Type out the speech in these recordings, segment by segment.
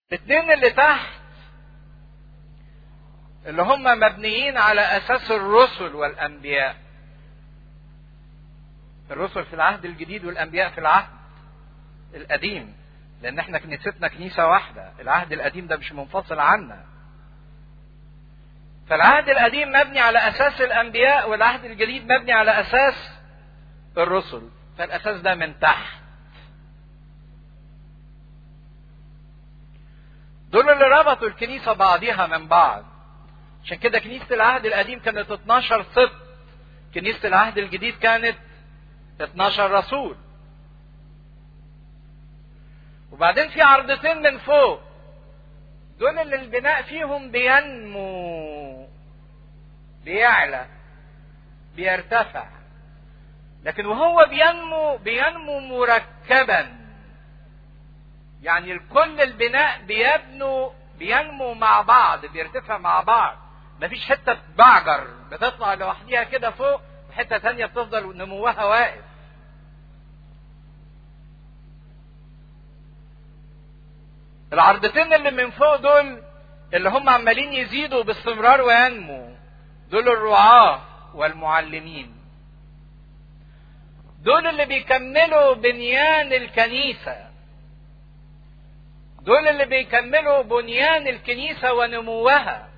الاثنين اللي تحت اللي هم مبنيين على اساس الرسل والانبياء الرسل في العهد الجديد والانبياء في العهد القديم لان احنا كنيستنا كنيسه واحده العهد القديم ده مش منفصل عنا فالعهد القديم مبني على اساس الانبياء والعهد الجديد مبني على اساس الرسل فالاساس ده من تحت دول اللي ربطوا الكنيسه بعضيها من بعض عشان كده كنيسه العهد القديم كانت 12 سبط كنيسه العهد الجديد كانت 12 رسول وبعدين في عرضتين من فوق دول اللي البناء فيهم بينمو بيعلى بيرتفع لكن وهو بينمو بينمو مركبا يعني الكل البناء بيبنوا بينمو مع بعض بيرتفع مع بعض مفيش حته بعجر بتطلع لوحديها كده فوق وحته تانية بتفضل نموها واقف العرضتين اللي من فوق دول اللي هم عمالين يزيدوا باستمرار وينمو دول الرعاة والمعلمين دول اللي بيكملوا بنيان الكنيسة دول اللي بيكملوا بنيان الكنيسة ونموها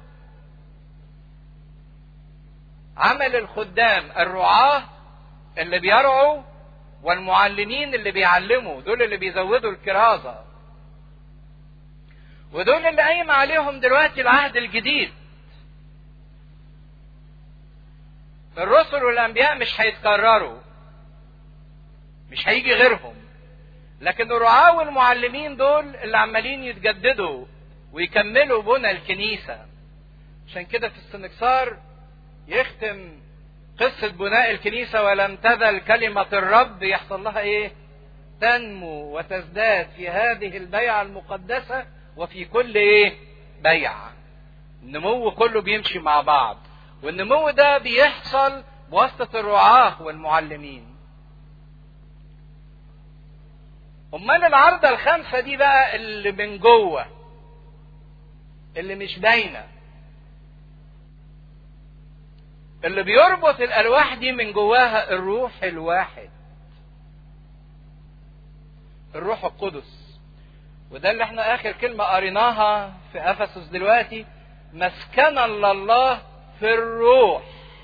عمل الخدام الرعاة اللي بيرعوا والمعلمين اللي بيعلموا دول اللي بيزودوا الكرازة ودول اللي قايم عليهم دلوقتي العهد الجديد الرسل والانبياء مش هيتكرروا مش هيجي غيرهم لكن الرعاة والمعلمين دول اللي عمالين يتجددوا ويكملوا بنى الكنيسة عشان كده في السنكسار يختم قصة بناء الكنيسة ولم تزل كلمة الرب يحصل لها ايه تنمو وتزداد في هذه البيعة المقدسة وفي كل ايه بيعة النمو كله بيمشي مع بعض والنمو ده بيحصل بواسطة الرعاة والمعلمين امال العرضة الخامسة دي بقى اللي من جوه اللي مش باينة اللي بيربط الالواح دي من جواها الروح الواحد الروح القدس وده اللي احنا اخر كلمة قريناها في افسس دلوقتي مسكنا لله في الروح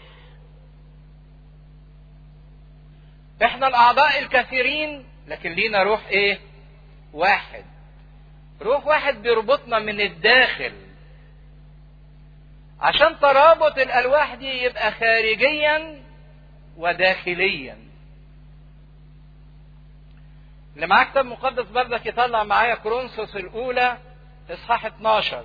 احنا الاعضاء الكثيرين لكن لينا روح ايه واحد روح واحد بيربطنا من الداخل عشان ترابط الالواح دي يبقى خارجيا وداخليا اللي معاه كتاب مقدس بردك يطلع معايا كرونسوس الاولى اصحاح 12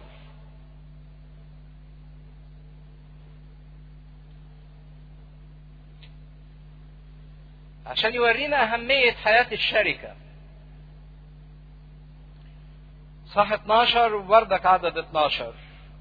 عشان يورينا أهمية حياة الشركة صح 12 وبردك عدد 12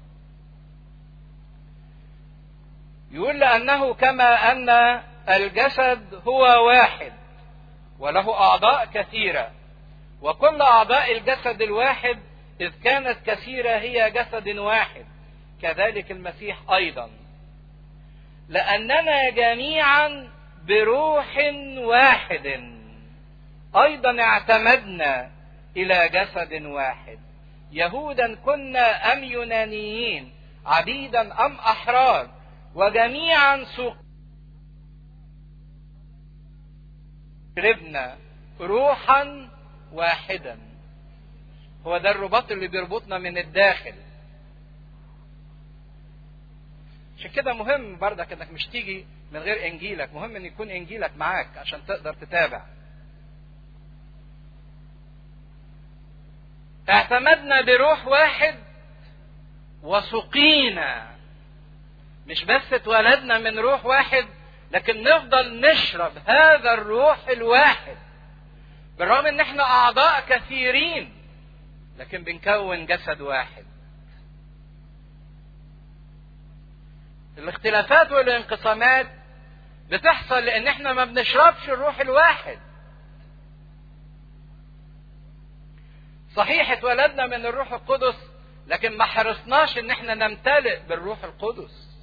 يقول لأنه كما أن الجسد هو واحد وله أعضاء كثيرة وكل أعضاء الجسد الواحد إذ كانت كثيرة هي جسد واحد كذلك المسيح أيضا لأننا جميعا بروح واحد ايضا اعتمدنا الى جسد واحد يهودا كنا ام يونانيين عبيدا ام احرار وجميعا سوق شربنا روحا واحدا هو ده الرباط اللي بيربطنا من الداخل عشان كده مهم بردك انك مش تيجي من غير انجيلك مهم ان يكون انجيلك معاك عشان تقدر تتابع اعتمدنا بروح واحد وسقينا مش بس اتولدنا من روح واحد لكن نفضل نشرب هذا الروح الواحد بالرغم ان احنا اعضاء كثيرين لكن بنكون جسد واحد الاختلافات والانقسامات بتحصل لان احنا ما بنشربش الروح الواحد صحيح اتولدنا من الروح القدس لكن ما حرصناش ان احنا نمتلئ بالروح القدس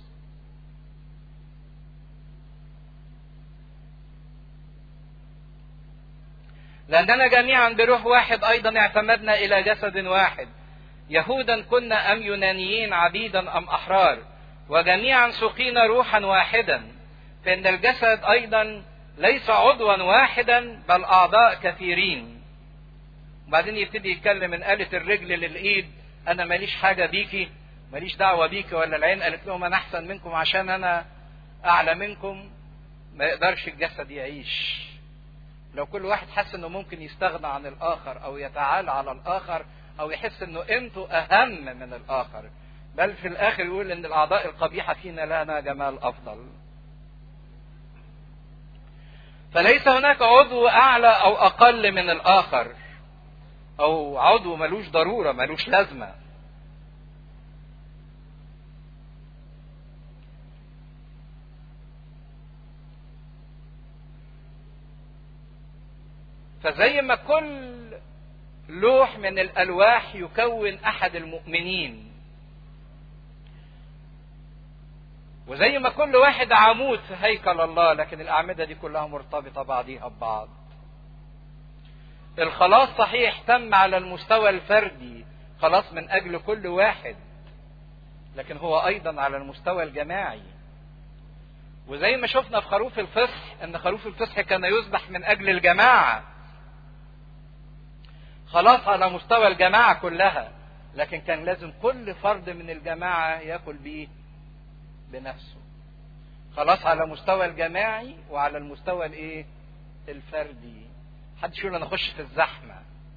لأننا جميعا بروح واحد أيضا اعتمدنا إلى جسد واحد يهودا كنا أم يونانيين عبيدا أم أحرار وجميعا سقينا روحا واحدا فإن الجسد أيضا ليس عضوا واحدا بل أعضاء كثيرين وبعدين يبتدي يتكلم من آلة الرجل للإيد أنا ماليش حاجة بيكي ماليش دعوة بيكي ولا العين قالت لهم أنا أحسن منكم عشان أنا أعلى منكم ما يقدرش الجسد يعيش لو كل واحد حس انه ممكن يستغنى عن الاخر او يتعالى على الاخر او يحس انه قيمته اهم من الاخر بل في الاخر يقول ان الاعضاء القبيحه فينا لنا جمال افضل فليس هناك عضو اعلى او اقل من الاخر او عضو ملوش ضروره ملوش لازمه فزي ما كل لوح من الالواح يكون احد المؤمنين وزي ما كل واحد عمود في هيكل الله لكن الاعمده دي كلها مرتبطه بعضيها ببعض الخلاص صحيح تم على المستوى الفردي خلاص من اجل كل واحد لكن هو ايضا على المستوى الجماعي وزي ما شفنا في خروف الفصح ان خروف الفصح كان يذبح من اجل الجماعه خلاص على مستوى الجماعة كلها لكن كان لازم كل فرد من الجماعة ياكل بيه بنفسه خلاص على مستوى الجماعي وعلى المستوى الايه الفردي محدش يقول انا اخش في الزحمة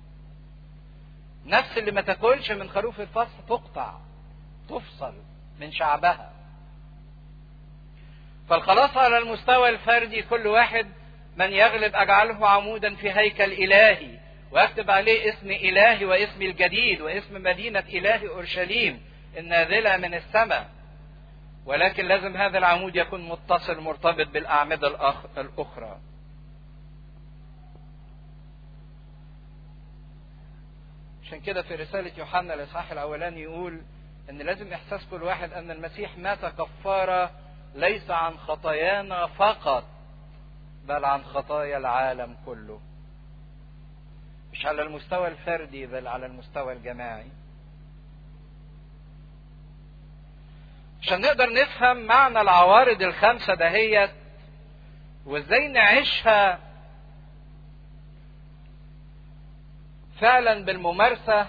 نفس اللي ما تاكلش من خروف الفصل تقطع تفصل من شعبها فالخلاص على المستوى الفردي كل واحد من يغلب اجعله عمودا في هيكل الهي واكتب عليه اسم الهي واسم الجديد واسم مدينة الهي اورشليم النازلة من السماء ولكن لازم هذا العمود يكون متصل مرتبط بالاعمدة الاخرى عشان كده في رسالة يوحنا الاصحاح الاولاني يقول ان لازم احساس كل واحد ان المسيح مات كفارة ليس عن خطايانا فقط بل عن خطايا العالم كله مش على المستوى الفردي بل على المستوى الجماعي عشان نقدر نفهم معنى العوارض الخمسة دهيت وازاي نعيشها فعلا بالممارسة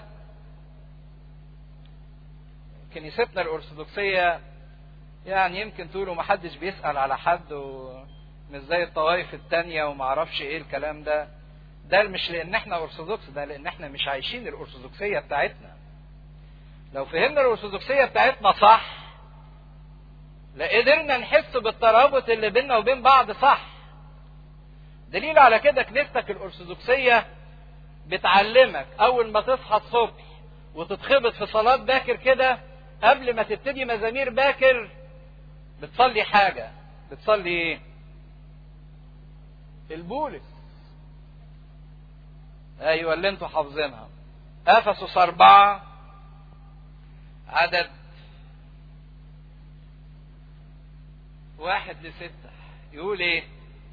كنيستنا الأرثوذكسية يعني يمكن تقولوا محدش بيسأل على حد ومش زي الطوائف التانية ومعرفش ايه الكلام ده ده مش لان احنا ارثوذكس ده لان احنا مش عايشين الارثوذكسيه بتاعتنا لو فهمنا الارثوذكسيه بتاعتنا صح لقدرنا نحس بالترابط اللي بيننا وبين بعض صح دليل على كده كنيستك الارثوذكسيه بتعلمك اول ما تصحى الصبح وتتخبط في صلاه باكر كده قبل ما تبتدي مزامير باكر بتصلي حاجه بتصلي ايه البولس ايوه اللي انتوا حافظينها افسس اربعة عدد واحد لستة يقول ايه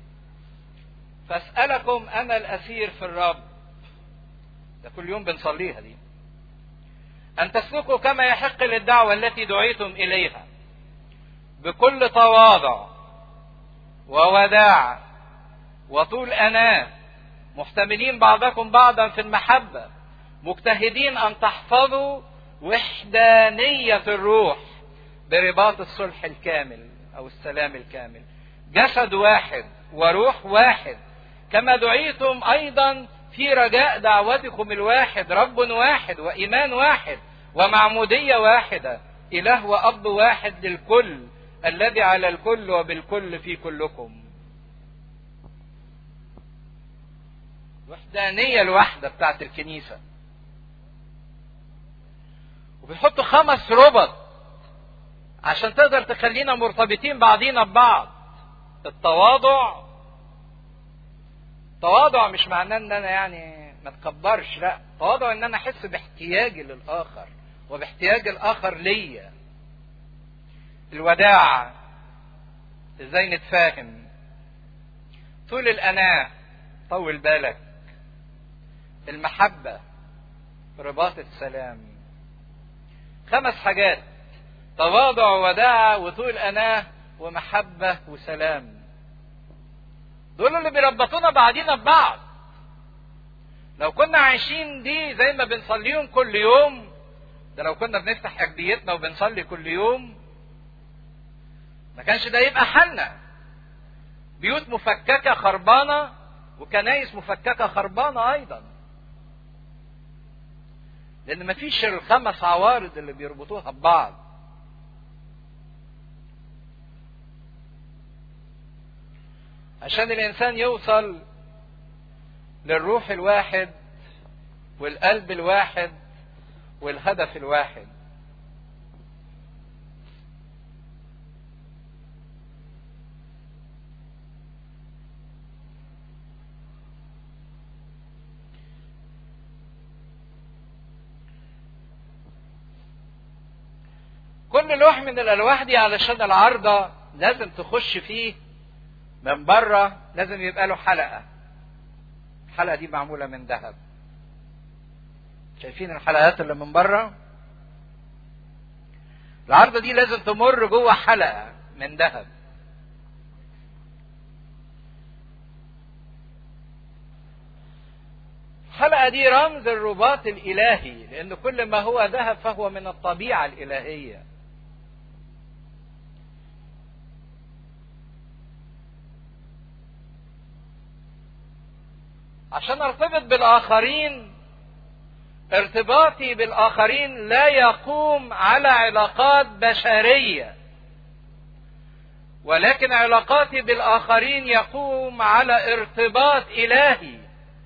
فاسألكم انا الاسير في الرب ده كل يوم بنصليها دي ان تسلكوا كما يحق للدعوة التي دعيتم اليها بكل تواضع ووداع وطول اناه محتملين بعضكم بعضا في المحبة مجتهدين أن تحفظوا وحدانية الروح برباط الصلح الكامل أو السلام الكامل جسد واحد وروح واحد كما دعيتم أيضا في رجاء دعوتكم الواحد رب واحد وإيمان واحد ومعمودية واحدة إله وأب واحد للكل الذي على الكل وبالكل في كلكم الوحدانية الواحدة بتاعت الكنيسة وبيحطوا خمس ربط عشان تقدر تخلينا مرتبطين بعضينا ببعض التواضع تواضع مش معناه ان انا يعني ما تكبرش لا تواضع ان انا احس باحتياجي للاخر وباحتياج الاخر ليا الوداعة ازاي نتفاهم طول الاناة طول بالك المحبة رباط السلام خمس حاجات تواضع وداعة وطول أناة ومحبة وسلام دول اللي بيربطونا بعضينا ببعض لو كنا عايشين دي زي ما بنصليهم كل يوم ده لو كنا بنفتح أجبيتنا وبنصلي كل يوم ما كانش ده يبقى حالنا بيوت مفككة خربانة وكنايس مفككة خربانة أيضا لأن مفيش الخمس عوارض اللي بيربطوها ببعض عشان الإنسان يوصل للروح الواحد والقلب الواحد والهدف الواحد كل لوح من الالواح دي علشان العارضه لازم تخش فيه من بره لازم يبقى له حلقه الحلقه دي معموله من ذهب شايفين الحلقات اللي من بره العارضه دي لازم تمر جوه حلقه من ذهب الحلقه دي رمز الرباط الالهي لان كل ما هو ذهب فهو من الطبيعه الالهيه عشان ارتبط بالاخرين ارتباطي بالاخرين لا يقوم على علاقات بشريه ولكن علاقاتي بالاخرين يقوم على ارتباط الهي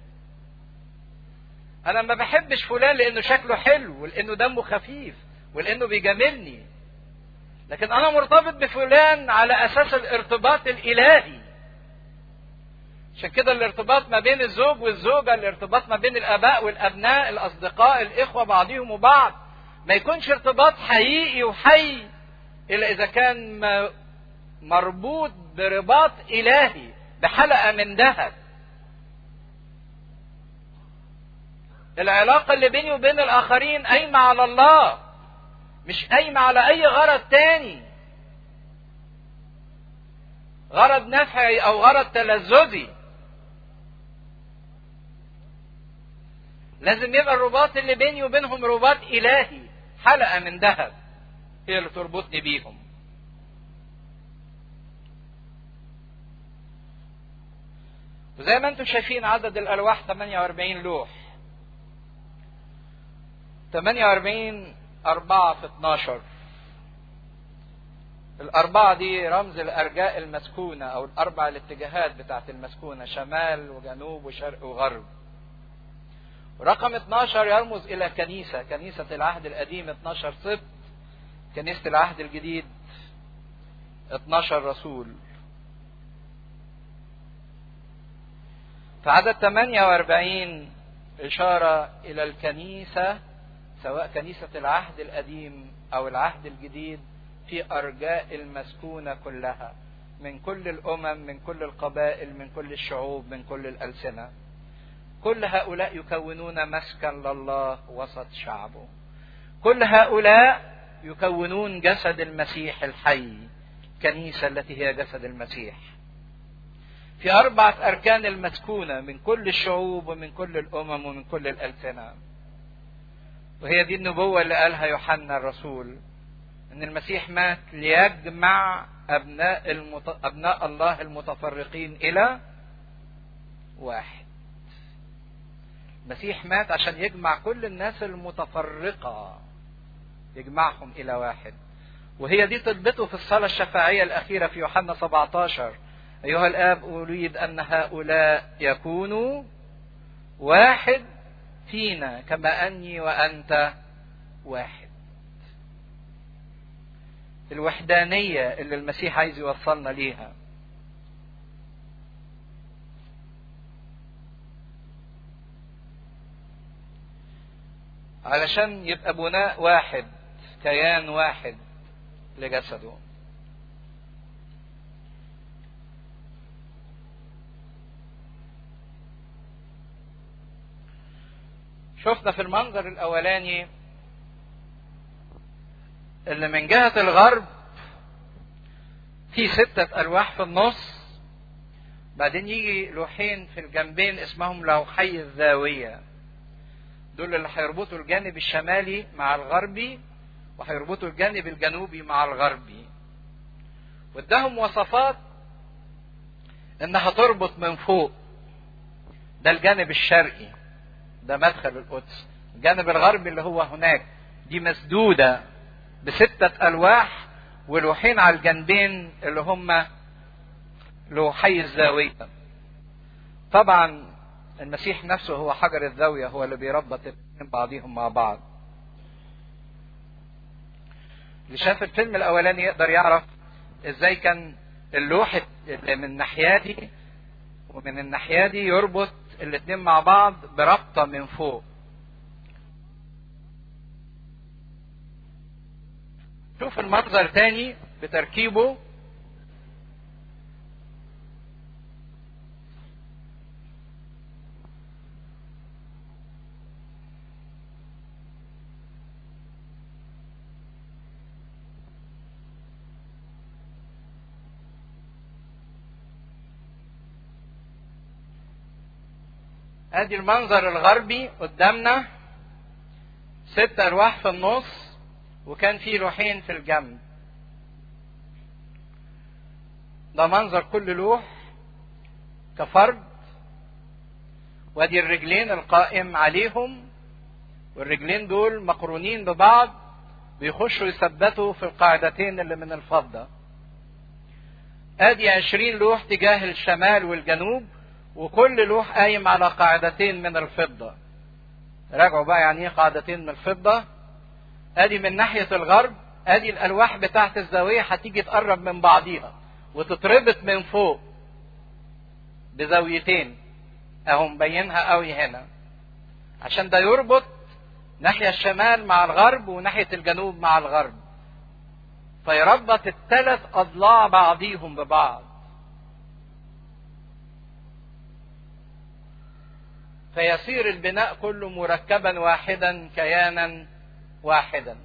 انا ما بحبش فلان لانه شكله حلو ولانه دمه خفيف ولانه بيجاملني لكن انا مرتبط بفلان على اساس الارتباط الالهي عشان كده الارتباط ما بين الزوج والزوجة الارتباط ما بين الآباء والأبناء الأصدقاء الإخوة بعضهم وبعض ما يكونش ارتباط حقيقي وحي إلا إذا كان مربوط برباط إلهي بحلقة من ذهب العلاقة اللي بيني وبين الآخرين قايمة على الله مش قايمة على أي غرض تاني غرض نفعي أو غرض تلذذي لازم يبقى الرباط اللي بيني وبينهم رباط إلهي حلقة من ذهب هي اللي تربطني بيهم وزي ما انتم شايفين عدد الألواح 48 لوح 48 أربعة في 12 الأربعة دي رمز الأرجاء المسكونة أو الأربع الاتجاهات بتاعت المسكونة شمال وجنوب وشرق وغرب رقم 12 يرمز إلى كنيسة كنيسة العهد القديم 12 سبت كنيسة العهد الجديد 12 رسول في عدد 48 إشارة إلى الكنيسة سواء كنيسة العهد القديم أو العهد الجديد في أرجاء المسكونة كلها من كل الأمم من كل القبائل من كل الشعوب من كل الألسنة كل هؤلاء يكونون مسكن لله وسط شعبه كل هؤلاء يكونون جسد المسيح الحي الكنيسة التي هي جسد المسيح في أربعة أركان المسكونة من كل الشعوب ومن كل الأمم ومن كل الألسنة وهي دي النبوة اللي قالها يوحنا الرسول ان المسيح مات ليجمع ابناء المت... ابناء الله المتفرقين الى واحد المسيح مات عشان يجمع كل الناس المتفرقة يجمعهم إلى واحد وهي دي طلبته في الصلاة الشفاعية الأخيرة في يوحنا 17 أيها الآب أريد أن هؤلاء يكونوا واحد فينا كما أني وأنت واحد الوحدانية اللي المسيح عايز يوصلنا ليها علشان يبقى بناء واحد كيان واحد لجسده شفنا في المنظر الاولاني اللي من جهة الغرب في ستة ألواح في النص بعدين يجي لوحين في الجنبين اسمهم لوحي الزاوية دول اللي هيربطوا الجانب الشمالي مع الغربي وهيربطوا الجانب الجنوبي مع الغربي واداهم وصفات انها تربط من فوق ده الجانب الشرقي ده مدخل القدس الجانب الغربي اللي هو هناك دي مسدودة بستة ألواح ولوحين على الجنبين اللي هم لوحي الزاوية طبعا المسيح نفسه هو حجر الزاوية هو اللي بيربط بعضهم مع بعض اللي شاف الفيلم الأولاني يقدر يعرف ازاي كان اللوح اللي من الناحية دي ومن الناحية دي يربط الاتنين مع بعض بربطة من فوق شوف المنظر تاني بتركيبه ادي المنظر الغربي قدامنا ست ارواح في النص وكان في لوحين في الجنب ده منظر كل لوح كفرد وادي الرجلين القائم عليهم والرجلين دول مقرونين ببعض بيخشوا يثبتوا في القاعدتين اللي من الفضة ادي عشرين لوح تجاه الشمال والجنوب وكل لوح قايم على قاعدتين من الفضة راجعوا بقى يعني ايه قاعدتين من الفضة ادي من ناحية الغرب ادي الالواح بتاعت الزاوية هتيجي تقرب من بعضيها وتتربط من فوق بزاويتين اهو مبينها قوي هنا عشان ده يربط ناحية الشمال مع الغرب وناحية الجنوب مع الغرب فيربط الثلاث اضلاع بعضيهم ببعض فيصير البناء كله مركبا واحدا كيانا واحدا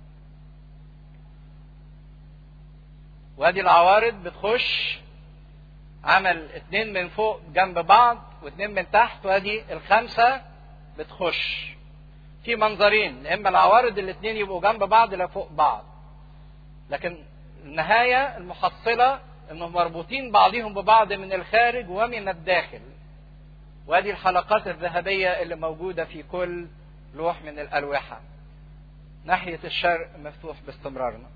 وادي العوارض بتخش عمل اتنين من فوق جنب بعض واتنين من تحت وادي الخمسة بتخش في منظرين اما العوارض الاتنين يبقوا جنب بعض لا فوق بعض لكن النهاية المحصلة انهم مربوطين بعضهم ببعض من الخارج ومن الداخل وادي الحلقات الذهبية اللي موجودة في كل لوح من الألوحة ناحية الشرق مفتوح باستمرارنا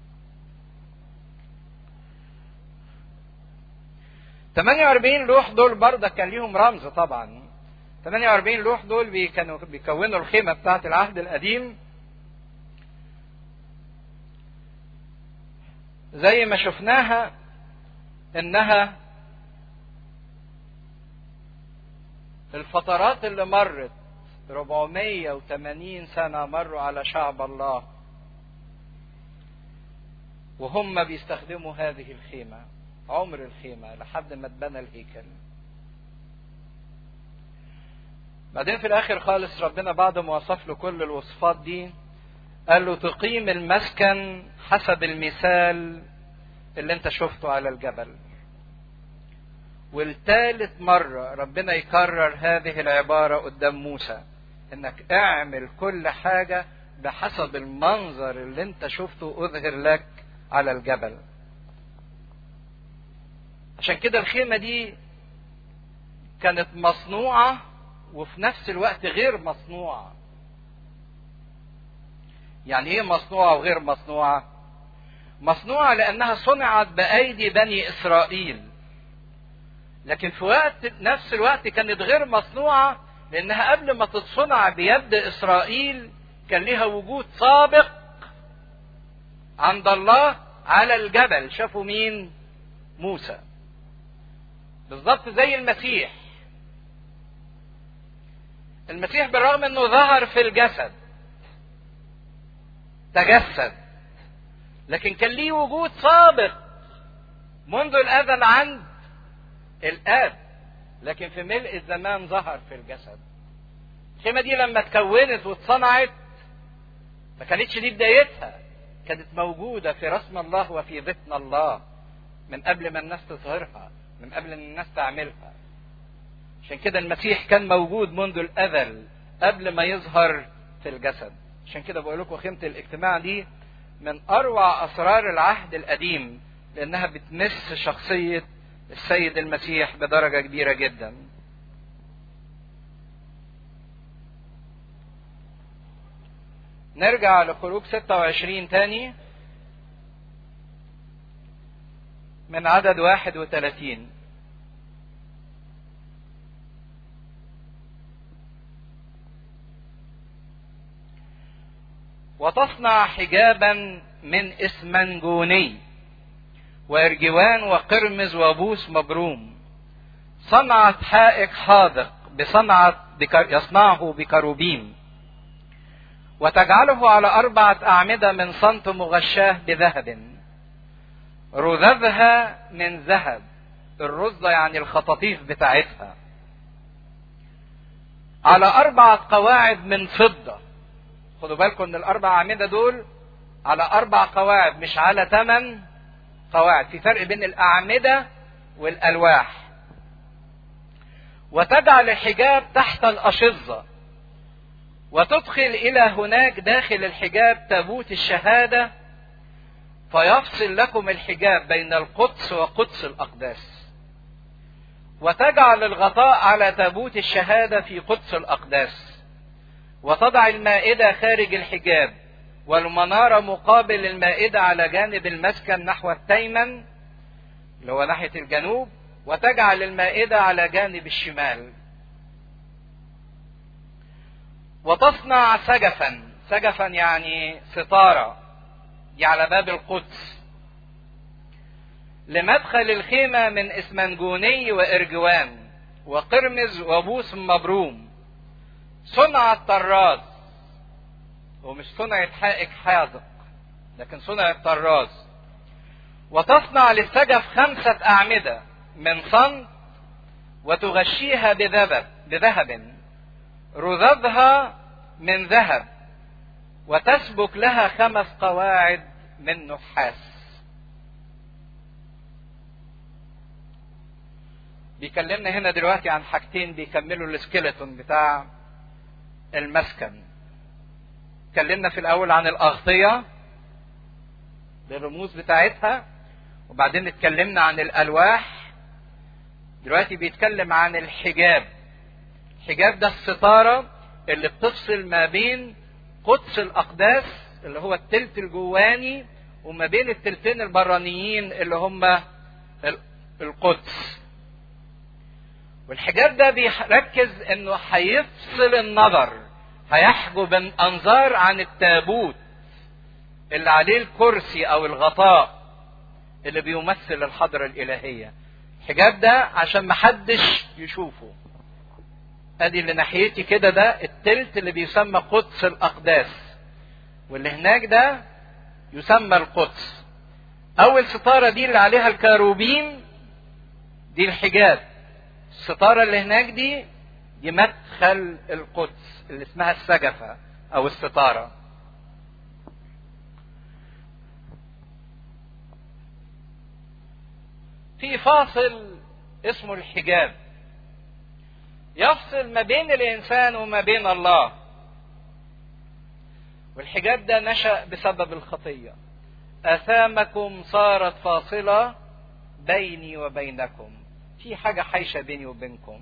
48 لوح دول برضه كان ليهم رمز طبعا 48 لوح دول بي كانوا بيكونوا الخيمة بتاعة العهد القديم زي ما شفناها انها الفترات اللي مرت 480 سنة مروا على شعب الله وهم بيستخدموا هذه الخيمة عمر الخيمة لحد ما اتبنى الهيكل بعدين في الاخر خالص ربنا بعد ما وصف له كل الوصفات دي قال له تقيم المسكن حسب المثال اللي انت شفته على الجبل والثالث مرة ربنا يكرر هذه العبارة قدام موسى انك اعمل كل حاجة بحسب المنظر اللي انت شفته اظهر لك على الجبل عشان كده الخيمة دي كانت مصنوعة وفي نفس الوقت غير مصنوعة يعني ايه مصنوعة وغير مصنوعة مصنوعة لانها صنعت بايدي بني اسرائيل لكن في وقت نفس الوقت كانت غير مصنوعة لانها قبل ما تتصنع بيد اسرائيل كان لها وجود سابق عند الله على الجبل شافوا مين موسى بالظبط زي المسيح المسيح بالرغم انه ظهر في الجسد تجسد لكن كان ليه وجود سابق منذ الازل عند الاب لكن في ملء الزمان ظهر في الجسد الخيمه دي لما اتكونت واتصنعت ما كانتش دي بدايتها كانت موجوده في رسم الله وفي ذهن الله من قبل ما الناس تظهرها من قبل ان الناس تعملها عشان كده المسيح كان موجود منذ الازل قبل ما يظهر في الجسد عشان كده بقول لكم خيمه الاجتماع دي من اروع اسرار العهد القديم لانها بتمس شخصيه السيد المسيح بدرجه كبيره جدا نرجع لخروج 26 تاني من عدد 31 وتصنع حجابا من اسمنجوني وارجوان وقرمز وبوس مبروم صنعت حائق حاذق بصنعة يصنعه بكروبيم وتجعله على أربعة أعمدة من صنط مغشاه بذهب رذذها من ذهب الرزة يعني الخطاطيف بتاعتها على أربعة قواعد من فضة خدوا بالكم ان الاربع اعمده دول على اربع قواعد مش على ثمان قواعد في فرق بين الاعمده والالواح وتجعل الحجاب تحت الاشظه وتدخل الى هناك داخل الحجاب تابوت الشهاده فيفصل لكم الحجاب بين القدس وقدس الاقداس وتجعل الغطاء على تابوت الشهاده في قدس الاقداس وتضع المائدة خارج الحجاب والمنارة مقابل المائدة على جانب المسكن نحو التيمن اللي هو ناحية الجنوب وتجعل المائدة على جانب الشمال وتصنع سجفا سجفا يعني ستارة دي على باب القدس لمدخل الخيمة من اسمنجوني وإرجوان وقرمز وبوس مبروم صنع طراز ومش صنعة حائك حاذق لكن صنعة طراز وتصنع للسجف خمسة أعمدة من صن وتغشيها بذهب بذهب رذذها من ذهب وتسبك لها خمس قواعد من نحاس بيكلمنا هنا دلوقتي عن حاجتين بيكملوا السكيلتون بتاع المسكن اتكلمنا في الاول عن الاغطيه بالرموز بتاعتها وبعدين اتكلمنا عن الالواح دلوقتي بيتكلم عن الحجاب الحجاب ده الستاره اللي بتفصل ما بين قدس الاقداس اللي هو التلت الجواني وما بين التلتين البرانيين اللي هم القدس والحجاب ده بيركز انه هيفصل النظر هيحجب الانظار عن التابوت اللي عليه الكرسي او الغطاء اللي بيمثل الحضرة الالهية الحجاب ده عشان محدش يشوفه ادي اللي ناحيتي كده ده التلت اللي بيسمى قدس الاقداس واللي هناك ده يسمى القدس اول ستارة دي اللي عليها الكاروبيم دي الحجاب الستارة اللي هناك دي دي مدخل القدس اللي اسمها السجفة أو الستارة. في فاصل اسمه الحجاب. يفصل ما بين الإنسان وما بين الله. والحجاب ده نشأ بسبب الخطية. آثامكم صارت فاصلة بيني وبينكم. في حاجة حايشة بيني وبينكم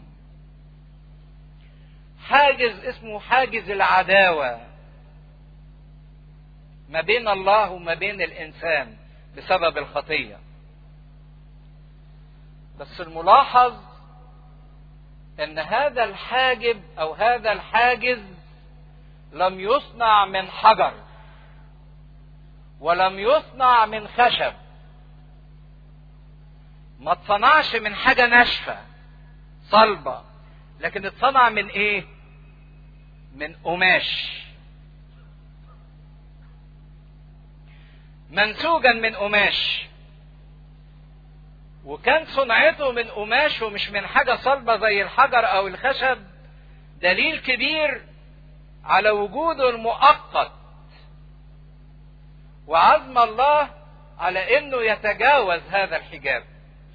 حاجز اسمه حاجز العداوة ما بين الله وما بين الإنسان بسبب الخطية بس الملاحظ ان هذا الحاجب او هذا الحاجز لم يصنع من حجر ولم يصنع من خشب ما اتصنعش من حاجة ناشفة صلبة لكن اتصنع من ايه من قماش منسوجا من قماش وكان صنعته من قماش ومش من حاجة صلبة زي الحجر أو الخشب دليل كبير على وجوده المؤقت وعزم الله على انه يتجاوز هذا الحجاب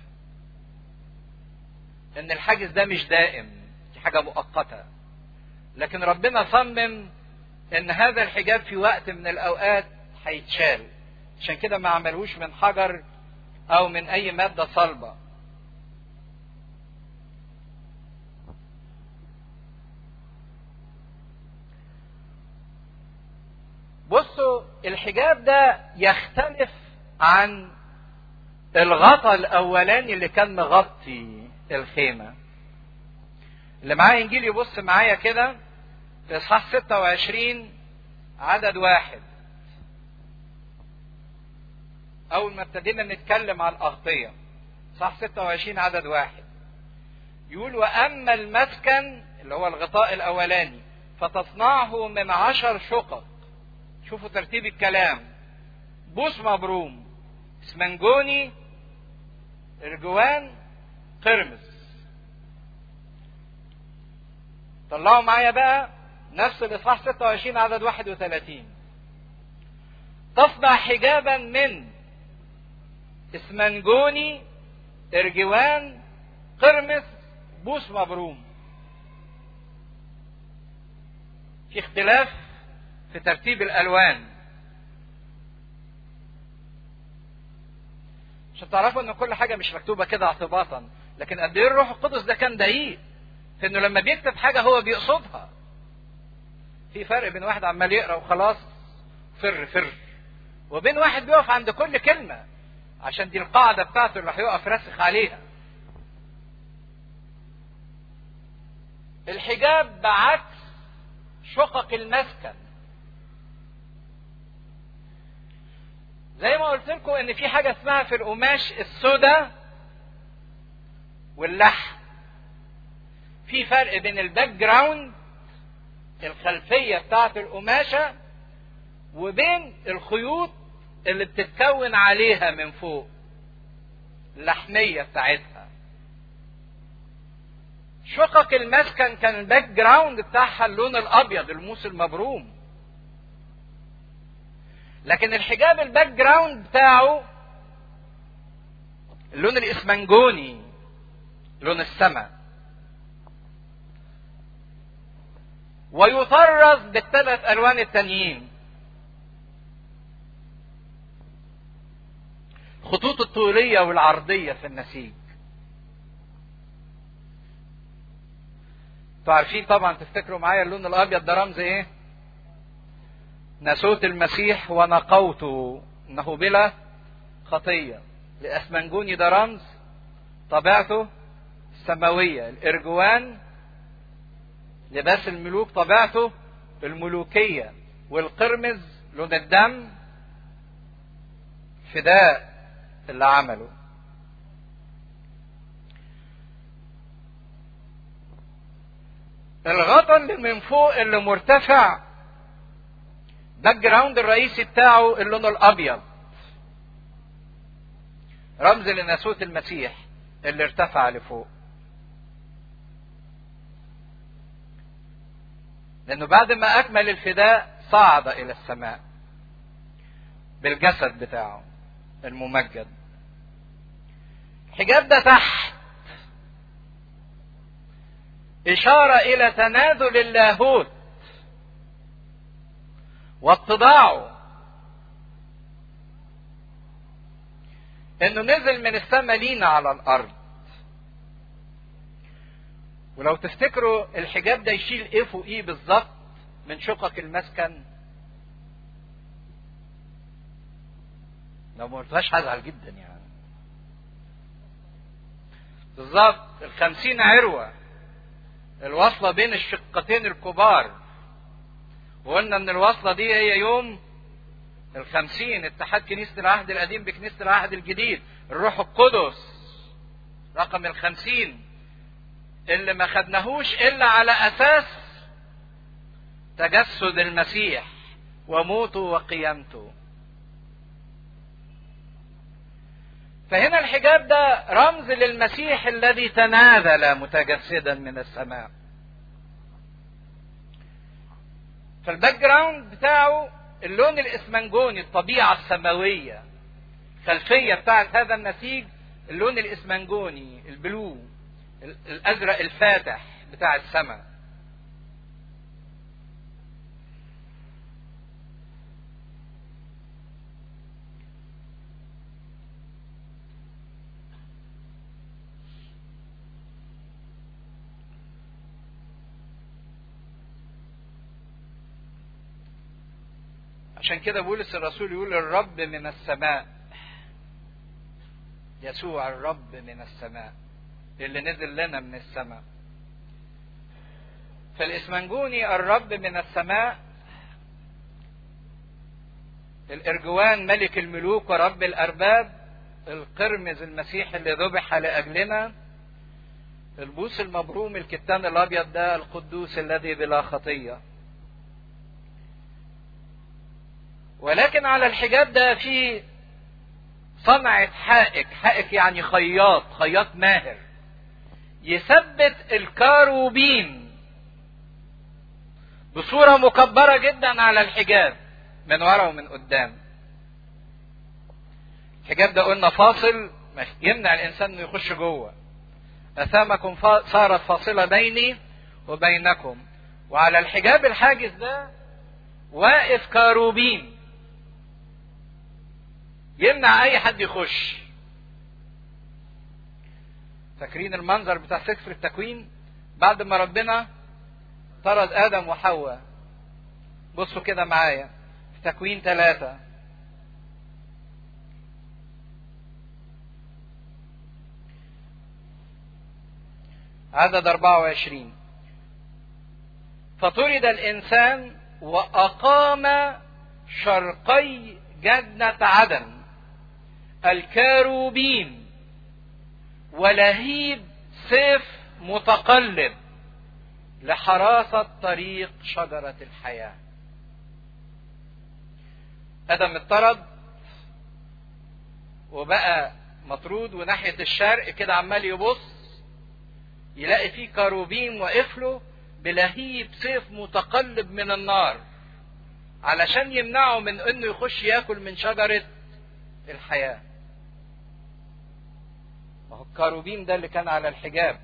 ان الحاجز ده مش دائم دي حاجة مؤقتة لكن ربنا صمم ان هذا الحجاب في وقت من الاوقات هيتشال عشان كده ما عملوش من حجر او من اي مادة صلبة بصوا الحجاب ده يختلف عن الغطا الاولاني اللي كان مغطي الخيمه اللي معاه انجيل يبص معايا كده في اصحاح 26 عدد واحد اول ما ابتدينا نتكلم عن الاغطيه صح 26 عدد واحد يقول واما المسكن اللي هو الغطاء الاولاني فتصنعه من عشر شقق شوفوا ترتيب الكلام بوس مبروم اسمنجوني ارجوان قرمز طلعوا معايا بقى نفس الاصحاح 26 عدد 31 تصنع حجابا من اسمنجوني ارجوان قرمز بوس مبروم في اختلاف في ترتيب الالوان عشان تعرفوا ان كل حاجه مش مكتوبه كده اعتباطا لكن قد ايه الروح القدس ده كان دقيق في انه لما بيكتب حاجه هو بيقصدها في فرق بين واحد عمال يقرا وخلاص فر فر وبين واحد بيقف عند كل كلمه عشان دي القاعده بتاعته اللي هيقف راسخ عليها الحجاب بعكس شقق المسكن زي ما قلت لكم ان في حاجه اسمها في القماش السودا واللحم في فرق بين الباك جراوند الخلفيه بتاعه القماشه وبين الخيوط اللي بتتكون عليها من فوق اللحميه بتاعتها شقق المسكن كان الباك جراوند بتاعها اللون الابيض الموس المبروم لكن الحجاب الباك جراوند بتاعه اللون الاسمنجوني لون السماء ويطرز بالثلاث الوان التانيين الخطوط الطولية والعرضية في النسيج انتوا عارفين طبعا تفتكروا معايا اللون الابيض ده رمز ايه ناسوت المسيح ونقوته انه بلا خطيه الاسمنجوني ده رمز طبيعته السماويه الارجوان لباس الملوك طبيعته الملوكيه والقرمز لون الدم فداء اللي عمله الغطا اللي من فوق اللي مرتفع باك جراوند الرئيسي بتاعه اللون الابيض رمز لناسوت المسيح اللي ارتفع لفوق لانه بعد ما اكمل الفداء صعد الى السماء بالجسد بتاعه الممجد الحجاب ده تحت إشارة إلى تنازل اللاهوت واتضاعه إنه نزل من السماء لينا على الأرض ولو تفتكروا الحجاب ده يشيل إيه فوقيه بالظبط من شقق المسكن لو ما قلتهاش هزعل جدا يعني بالظبط الخمسين عروة الوصلة بين الشقتين الكبار وقلنا ان الوصلة دي هي يوم الخمسين اتحاد كنيسة العهد القديم بكنيسة العهد الجديد الروح القدس رقم الخمسين اللي ما خدناهوش الا على اساس تجسد المسيح وموته وقيامته فهنا الحجاب ده رمز للمسيح الذي تنازل متجسدا من السماء فالباك جراوند بتاعه اللون الاسمنجوني الطبيعه السماويه الخلفيه بتاعت هذا النسيج اللون الاسمنجوني البلو الازرق الفاتح بتاع السماء عشان كده بولس الرسول يقول الرب من السماء يسوع الرب من السماء اللي نزل لنا من السماء فالاسمنجوني الرب من السماء الارجوان ملك الملوك ورب الارباب القرمز المسيح اللي ذبح لاجلنا البوس المبروم الكتان الابيض ده القدوس الذي بلا خطيه ولكن على الحجاب ده في صنعة حائك حائك يعني خياط خياط ماهر يثبت الكاروبين بصورة مكبرة جدا على الحجاب من ورا ومن قدام الحجاب ده قلنا فاصل يمنع الانسان انه يخش جوه اثامكم صارت فاصله بيني وبينكم وعلى الحجاب الحاجز ده واقف كاروبين يمنع اي حد يخش فاكرين المنظر بتاع سفر التكوين بعد ما ربنا طرد ادم وحواء بصوا كده معايا في تكوين ثلاثة عدد 24 فطرد الإنسان وأقام شرقي جنة عدن الكاروبين ولهيب سيف متقلب لحراسة طريق شجرة الحياة آدم اطرد وبقى مطرود وناحية الشرق كده عمال يبص يلاقي فيه كاروبيم واقف له بلهيب سيف متقلب من النار علشان يمنعه من انه يخش ياكل من شجرة الحياة ما هو الكاروبيم ده اللي كان على الحجاب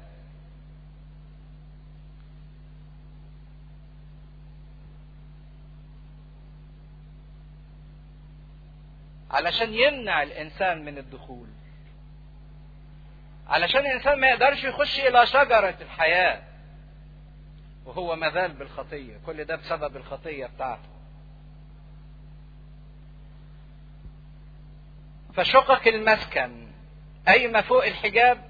علشان يمنع الانسان من الدخول علشان الانسان ما يقدرش يخش الى شجرة الحياة وهو مازال بالخطية كل ده بسبب الخطية بتاعته فشقق المسكن أي ما فوق الحجاب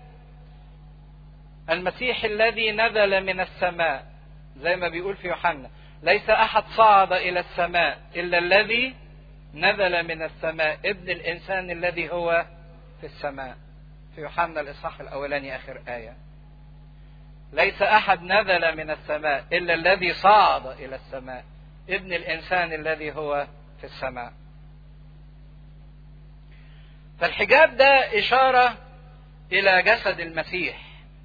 المسيح الذي نزل من السماء زي ما بيقول في يوحنا ليس أحد صعد إلى السماء إلا الذي نزل من السماء ابن الإنسان الذي هو في السماء في يوحنا الإصحاح الأولاني آخر آية ليس أحد نزل من السماء إلا الذي صعد إلى السماء ابن الإنسان الذي هو في السماء فالحجاب ده إشارة إلى جسد المسيح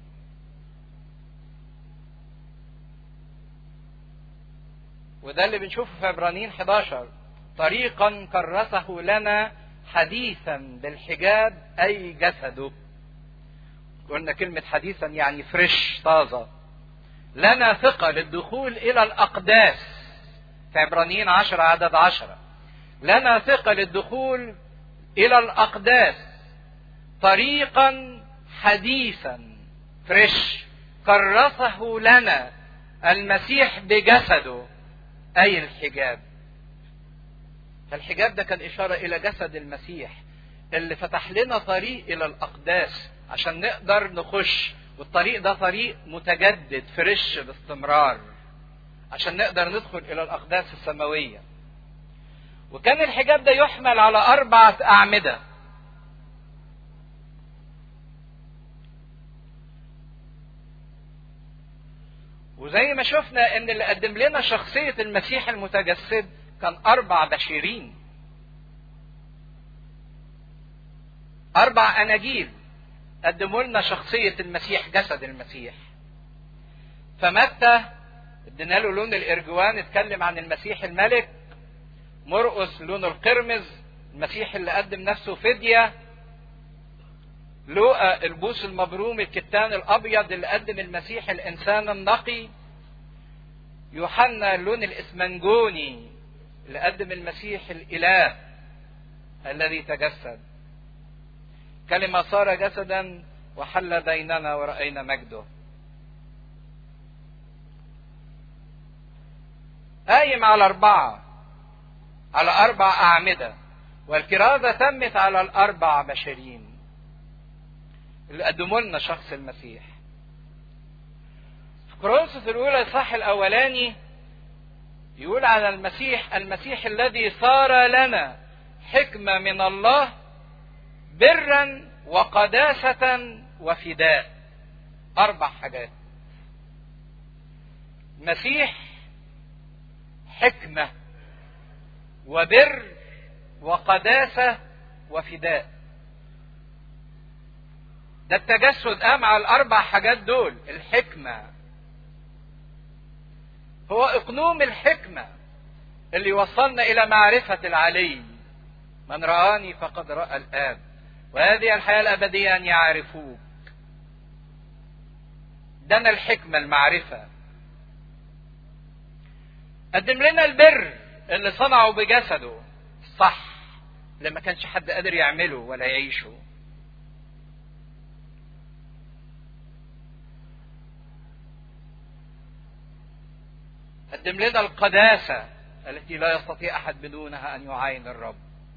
وده اللي بنشوفه في عبرانيين 11 طريقا كرسه لنا حديثا بالحجاب أي جسده قلنا كلمة حديثا يعني فريش طازة لنا ثقة للدخول إلى الأقداس في عبرانيين 10 عدد 10 لنا ثقة للدخول الى الاقداس طريقا حديثا فريش كرسه لنا المسيح بجسده اي الحجاب فالحجاب ده كان اشاره الى جسد المسيح اللي فتح لنا طريق الى الاقداس عشان نقدر نخش والطريق ده طريق متجدد فريش باستمرار عشان نقدر ندخل الى الاقداس السماويه وكان الحجاب ده يحمل على أربعة أعمدة وزي ما شفنا ان اللي قدم لنا شخصية المسيح المتجسد كان أربع بشيرين أربع أناجيل قدموا لنا شخصية المسيح جسد المسيح فمتى ادينا له لون الارجوان اتكلم عن المسيح الملك مرقس لون القرمز المسيح اللي قدم نفسه فدية لوقا البوس المبروم الكتان الابيض اللي قدم المسيح الانسان النقي يوحنا اللون الاسمنجوني اللي قدم المسيح الاله الذي تجسد كلمة صار جسدا وحل بيننا ورأينا مجده قايم على أربعة على أربع أعمدة والكرازة تمت على الأربع بشرين اللي قدموا لنا شخص المسيح في كورنثوس الأولى الصح الأولاني يقول على المسيح المسيح الذي صار لنا حكمة من الله برا وقداسة وفداء أربع حاجات مسيح حكمة وبر وقداسة وفداء ده التجسد قام على الأربع حاجات دول الحكمة هو إقنوم الحكمة اللي يوصلنا إلى معرفة العلي من رآني فقد رأى الآب وهذه الحياة الأبدية أن يعرفوك دنا الحكمة المعرفة قدم لنا البر اللي صنعه بجسده الصح اللي ما كانش حد قادر يعمله ولا يعيشه قدم لنا القداسة التي لا يستطيع أحد بدونها أن يعاين الرب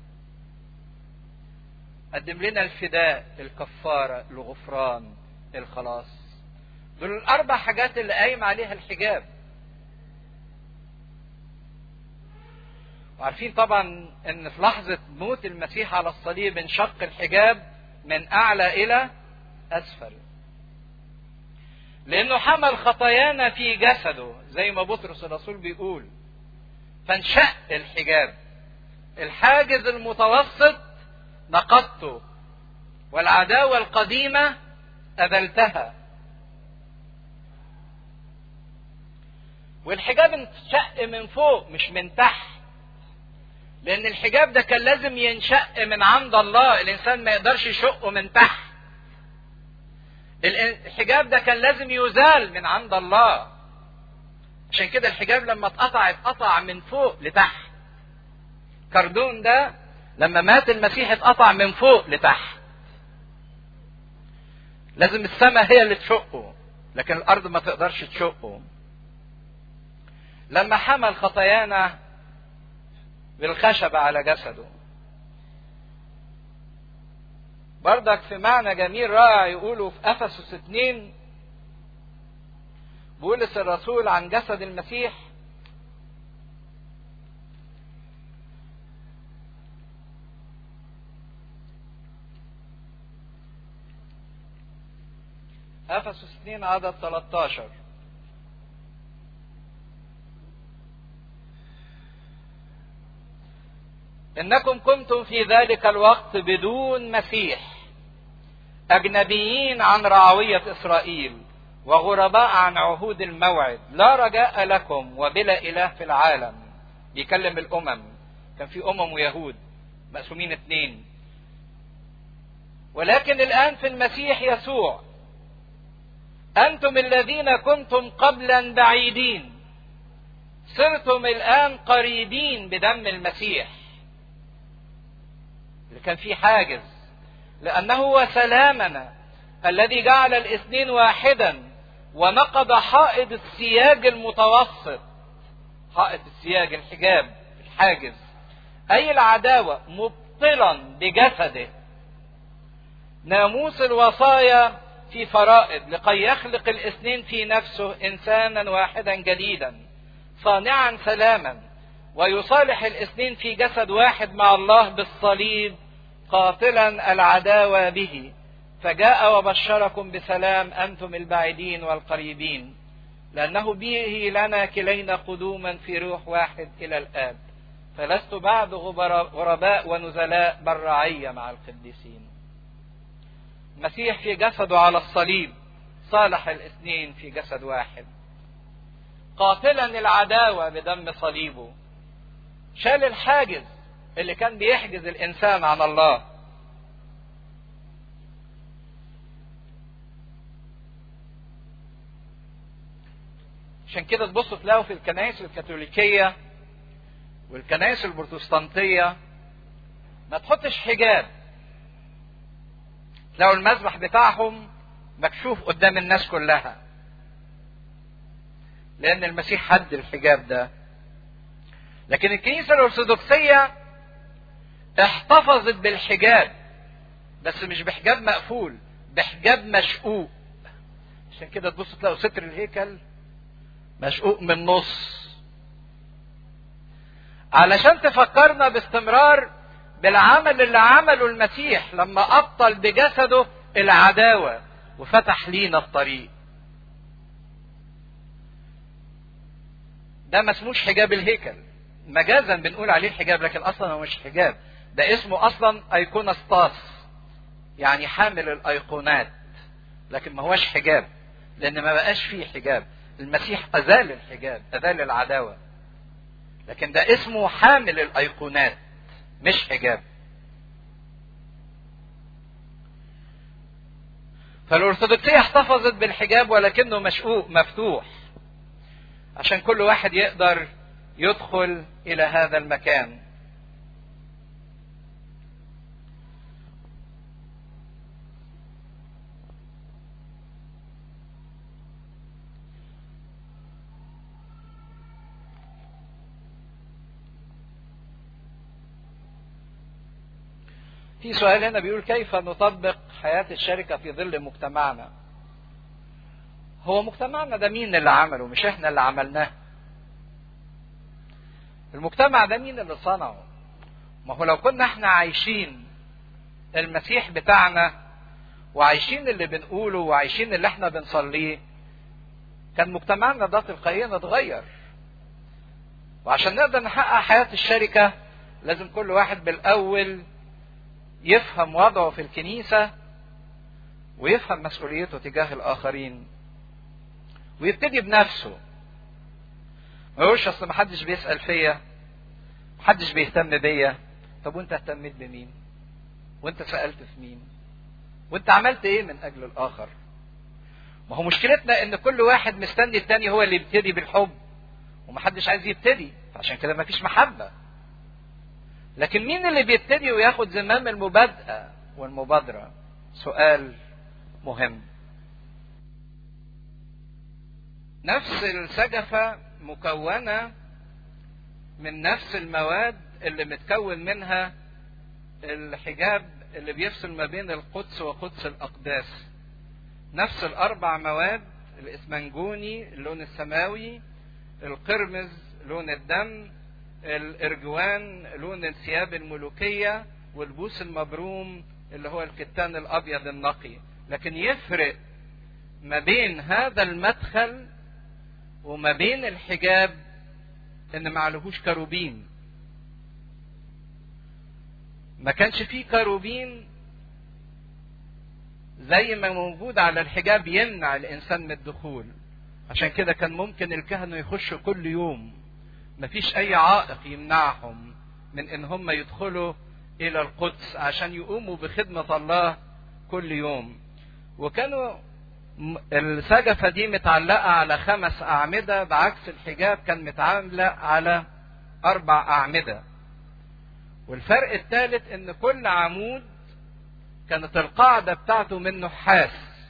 قدم لنا الفداء الكفارة الغفران الخلاص دول الأربع حاجات اللي قايم عليها الحجاب وعارفين طبعا ان في لحظة موت المسيح على الصليب انشق الحجاب من اعلى الى اسفل لانه حمل خطايانا في جسده زي ما بطرس الرسول بيقول فانشق الحجاب الحاجز المتوسط نقضته والعداوة القديمة أذلتها والحجاب انشق من فوق مش من تحت لأن الحجاب ده كان لازم ينشق من عند الله الإنسان ما يقدرش يشقه من تحت الحجاب ده كان لازم يزال من عند الله عشان كده الحجاب لما اتقطع اتقطع من فوق لتحت كردون ده لما مات المسيح اتقطع من فوق لتحت لازم السماء هي اللي تشقه لكن الارض ما تقدرش تشقه لما حمل خطايانا بالخشب على جسده بردك في معنى جميل رائع يقولوا في افسس اتنين بولس الرسول عن جسد المسيح افسس 2 عدد 13 انكم كنتم في ذلك الوقت بدون مسيح اجنبيين عن رعويه اسرائيل وغرباء عن عهود الموعد لا رجاء لكم وبلا اله في العالم بيكلم الامم كان في امم ويهود مقسومين اتنين ولكن الان في المسيح يسوع انتم الذين كنتم قبلا بعيدين صرتم الان قريبين بدم المسيح اللي كان فيه حاجز لانه هو سلامنا الذي جعل الاثنين واحدا ونقض حائط السياج المتوسط حائط السياج الحجاب الحاجز اي العداوه مبطلا بجسده ناموس الوصايا في فرائض لكي يخلق الاثنين في نفسه انسانا واحدا جديدا صانعا سلاما ويصالح الاثنين في جسد واحد مع الله بالصليب قاتلا العداوه به فجاء وبشركم بسلام انتم البعيدين والقريبين لانه به لنا كلينا قدوما في روح واحد الى الاب فلست بعد غرباء ونزلاء بل رعيه مع القديسين المسيح في جسده على الصليب صالح الاثنين في جسد واحد قاتلا العداوة بدم صليبه شال الحاجز اللي كان بيحجز الإنسان عن الله عشان كده تبصوا تلاقوا في الكنائس الكاثوليكية والكنائس البروتستانتية ما تحطش حجاب تلاقوا المذبح بتاعهم مكشوف قدام الناس كلها لأن المسيح حد الحجاب ده لكن الكنيسة الأرثوذكسية احتفظت بالحجاب بس مش بحجاب مقفول بحجاب مشقوق عشان كده تبص تلاقوا ستر الهيكل مشقوق من النص علشان تفكرنا باستمرار بالعمل اللي عمله المسيح لما أبطل بجسده العداوة وفتح لينا الطريق ده ما اسموش حجاب الهيكل مجازا بنقول عليه الحجاب لكن اصلا هو مش حجاب ده اسمه اصلا ايقونستاس يعني حامل الايقونات لكن ما هوش حجاب لان ما بقاش فيه حجاب المسيح ازال الحجاب ازال العداوه لكن ده اسمه حامل الايقونات مش حجاب فالارثوذكسيه احتفظت بالحجاب ولكنه مشقوق مفتوح عشان كل واحد يقدر يدخل الى هذا المكان في سؤال هنا بيقول كيف نطبق حياة الشركة في ظل مجتمعنا هو مجتمعنا ده مين اللي عمله مش احنا اللي عملناه المجتمع ده مين اللي صنعه ما هو لو كنا احنا عايشين المسيح بتاعنا وعايشين اللي بنقوله وعايشين اللي احنا بنصليه كان مجتمعنا ده تلقائيا اتغير وعشان نقدر نحقق حياة الشركة لازم كل واحد بالأول يفهم وضعه في الكنيسة ويفهم مسؤوليته تجاه الآخرين ويبتدي بنفسه ما يقولش اصل ما حدش بيسال فيا ما حدش بيهتم بيا طب وانت اهتميت بمين وانت سالت في مين وانت عملت ايه من اجل الاخر ما هو مشكلتنا ان كل واحد مستني التاني هو اللي يبتدي بالحب ومحدش عايز يبتدي عشان كده مفيش محبة لكن مين اللي بيبتدي وياخد زمام المبادئة والمبادرة سؤال مهم نفس السجفة مكونة من نفس المواد اللي متكون منها الحجاب اللي بيفصل ما بين القدس وقدس الأقداس نفس الأربع مواد الإسمنجوني اللون السماوي القرمز لون الدم الإرجوان لون الثياب الملوكية والبوس المبروم اللي هو الكتان الأبيض النقي لكن يفرق ما بين هذا المدخل وما بين الحجاب ان ما عليهوش كروبين ما كانش فيه كروبين زي ما موجود على الحجاب يمنع الانسان من الدخول عشان كده كان ممكن الكهنة يخشوا كل يوم مفيش اي عائق يمنعهم من ان هم يدخلوا الى القدس عشان يقوموا بخدمة الله كل يوم وكانوا السجفة دي متعلقة على خمس أعمدة بعكس الحجاب كان متعلق على أربع أعمدة والفرق الثالث إن كل عمود كانت القاعدة بتاعته من نحاس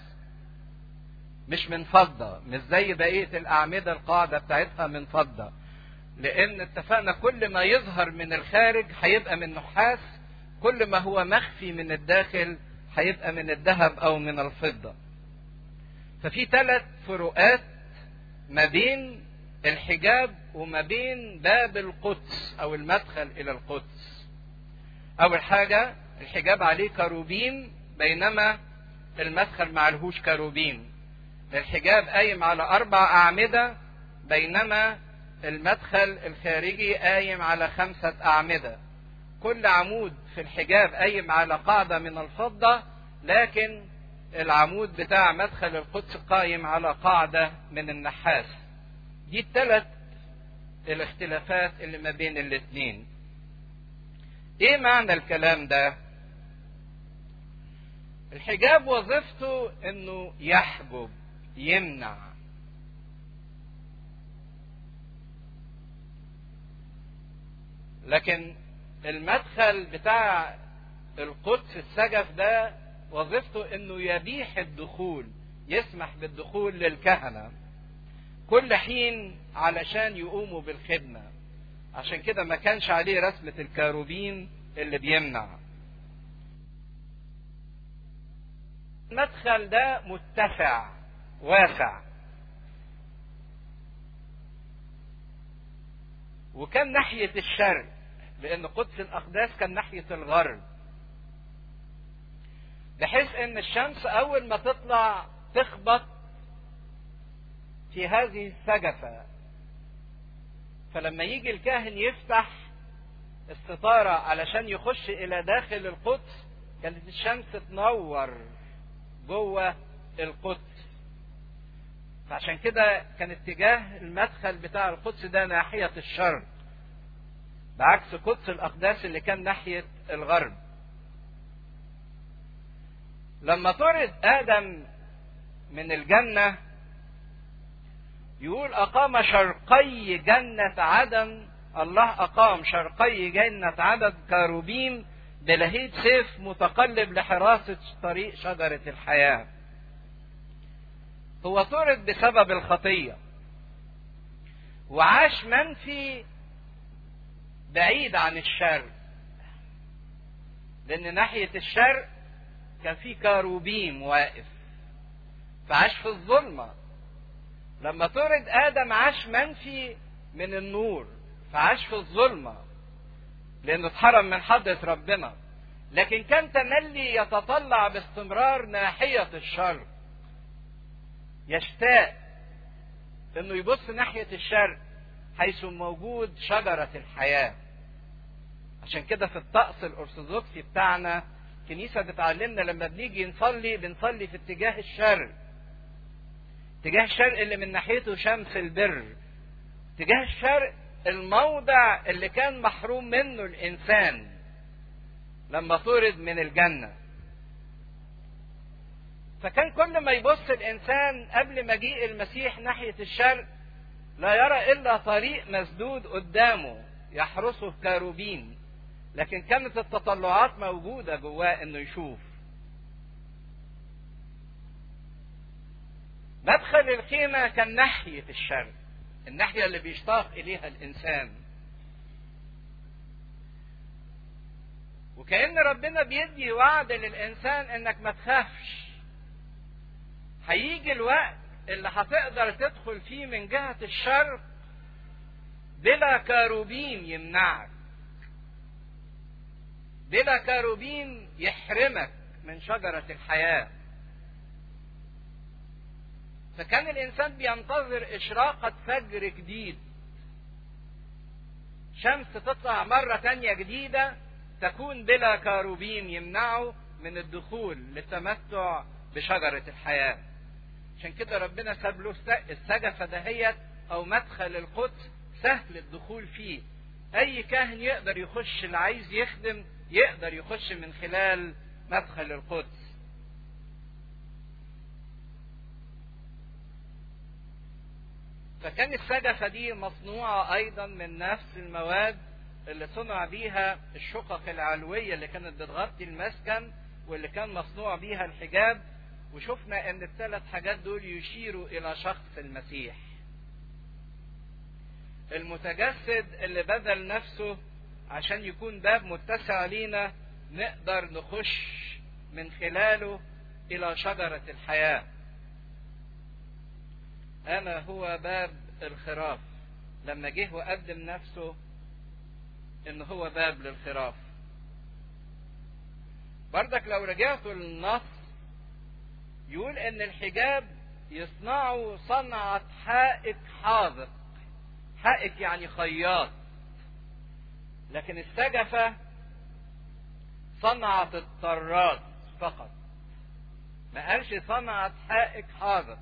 مش من فضة مش زي بقية الأعمدة القاعدة بتاعتها من فضة لأن اتفقنا كل ما يظهر من الخارج هيبقى من نحاس كل ما هو مخفي من الداخل هيبقى من الذهب أو من الفضة ففي ثلاث فروقات ما بين الحجاب وما بين باب القدس او المدخل الى القدس اول حاجة الحجاب عليه كروبيم بينما المدخل ما عليهوش كروبيم الحجاب قايم على اربع اعمدة بينما المدخل الخارجي قايم على خمسة اعمدة كل عمود في الحجاب قايم على قاعدة من الفضة لكن العمود بتاع مدخل القدس قايم على قاعدة من النحاس دي الثلاث الاختلافات اللي ما بين الاثنين ايه معنى الكلام ده الحجاب وظيفته انه يحجب يمنع لكن المدخل بتاع القدس السجف ده وظيفته انه يبيح الدخول يسمح بالدخول للكهنه كل حين علشان يقوموا بالخدمه عشان كده ما كانش عليه رسمه الكاروبين اللي بيمنع المدخل ده متسع واسع وكان ناحية الشرق لأن قدس الأقداس كان ناحية الغرب بحيث ان الشمس اول ما تطلع تخبط في هذه السجفة فلما يجي الكاهن يفتح الستارة علشان يخش الى داخل القدس كانت الشمس تنور جوه القدس فعشان كده كان اتجاه المدخل بتاع القدس ده ناحية الشرق بعكس قدس الأقداس اللي كان ناحية الغرب لما طرد آدم من الجنة يقول أقام شرقي جنة عدن الله أقام شرقي جنة عدن كاروبيم بلهيب سيف متقلب لحراسة طريق شجرة الحياة هو طرد بسبب الخطية وعاش منفي بعيد عن الشرق لأن ناحية الشرق كان في كاروبيم واقف فعاش في الظلمة لما طرد آدم عاش منفي من النور فعاش في الظلمة لأنه اتحرم من حضرة ربنا لكن كان تملي يتطلع باستمرار ناحية الشرق يشتاق انه يبص ناحية الشرق حيث موجود شجرة الحياة عشان كده في الطقس الارثوذكسي بتاعنا الكنيسة بتعلمنا لما بنيجي نصلي بنصلي في اتجاه الشرق اتجاه الشرق اللي من ناحيته شمس البر اتجاه الشرق الموضع اللي كان محروم منه الانسان لما طرد من الجنه فكان كل ما يبص الانسان قبل مجيء المسيح ناحيه الشرق لا يرى الا طريق مسدود قدامه يحرسه كاروبين لكن كانت التطلعات موجوده جواه انه يشوف مدخل الخيمه كان ناحيه الشرق الناحيه اللي بيشتاق اليها الانسان وكأن ربنا بيدي وعد للإنسان إنك ما تخافش هيجي الوقت اللي هتقدر تدخل فيه من جهة الشرق بلا كاروبين يمنعك بلا كاروبين يحرمك من شجرة الحياة فكان الإنسان بينتظر إشراقة فجر جديد شمس تطلع مرة تانية جديدة تكون بلا كاروبين يمنعه من الدخول للتمتع بشجرة الحياة عشان كده ربنا ساب له السجفة دهيت أو مدخل القدس سهل الدخول فيه أي كاهن يقدر يخش اللي عايز يخدم يقدر يخش من خلال مدخل القدس فكان السجفة دي مصنوعة أيضا من نفس المواد اللي صنع بيها الشقق العلوية اللي كانت بتغطي المسكن واللي كان مصنوع بيها الحجاب وشفنا ان الثلاث حاجات دول يشيروا الى شخص المسيح المتجسد اللي بذل نفسه عشان يكون باب متسع لينا نقدر نخش من خلاله الى شجرة الحياة انا هو باب الخراف لما جه وقدم نفسه ان هو باب للخراف بردك لو رجعتوا للنص يقول ان الحجاب يصنعه صنعة حائك حاذق حائك يعني خياط لكن السجفة صنعة الطراد فقط ما قالش صنعت حائك حاذق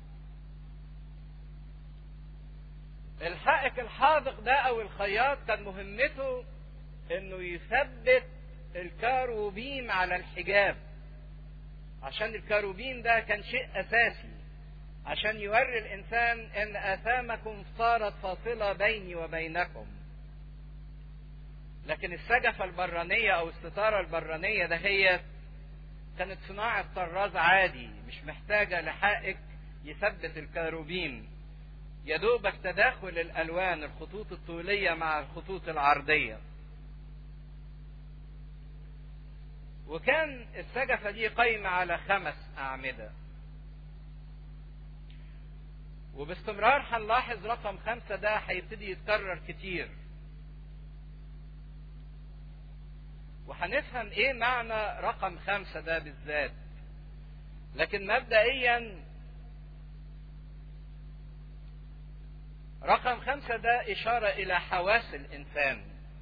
الحائك الحاذق ده او الخياط كان مهمته انه يثبت الكاروبيم على الحجاب عشان الكاروبيم ده كان شيء اساسي عشان يوري الانسان ان اثامكم صارت فاصله بيني وبينكم لكن السجفه البرانيه او الستاره البرانيه ده هي كانت صناعه طراز عادي مش محتاجه لحائك يثبت الكاروبيم يا دوبك تداخل الالوان الخطوط الطوليه مع الخطوط العرضيه وكان السجفه دي قايمه على خمس اعمده وباستمرار هنلاحظ رقم خمسة ده هيبتدي يتكرر كتير وهنفهم ايه معنى رقم خمسة ده بالذات لكن مبدئيا رقم خمسة ده إشارة إلى حواس الإنسان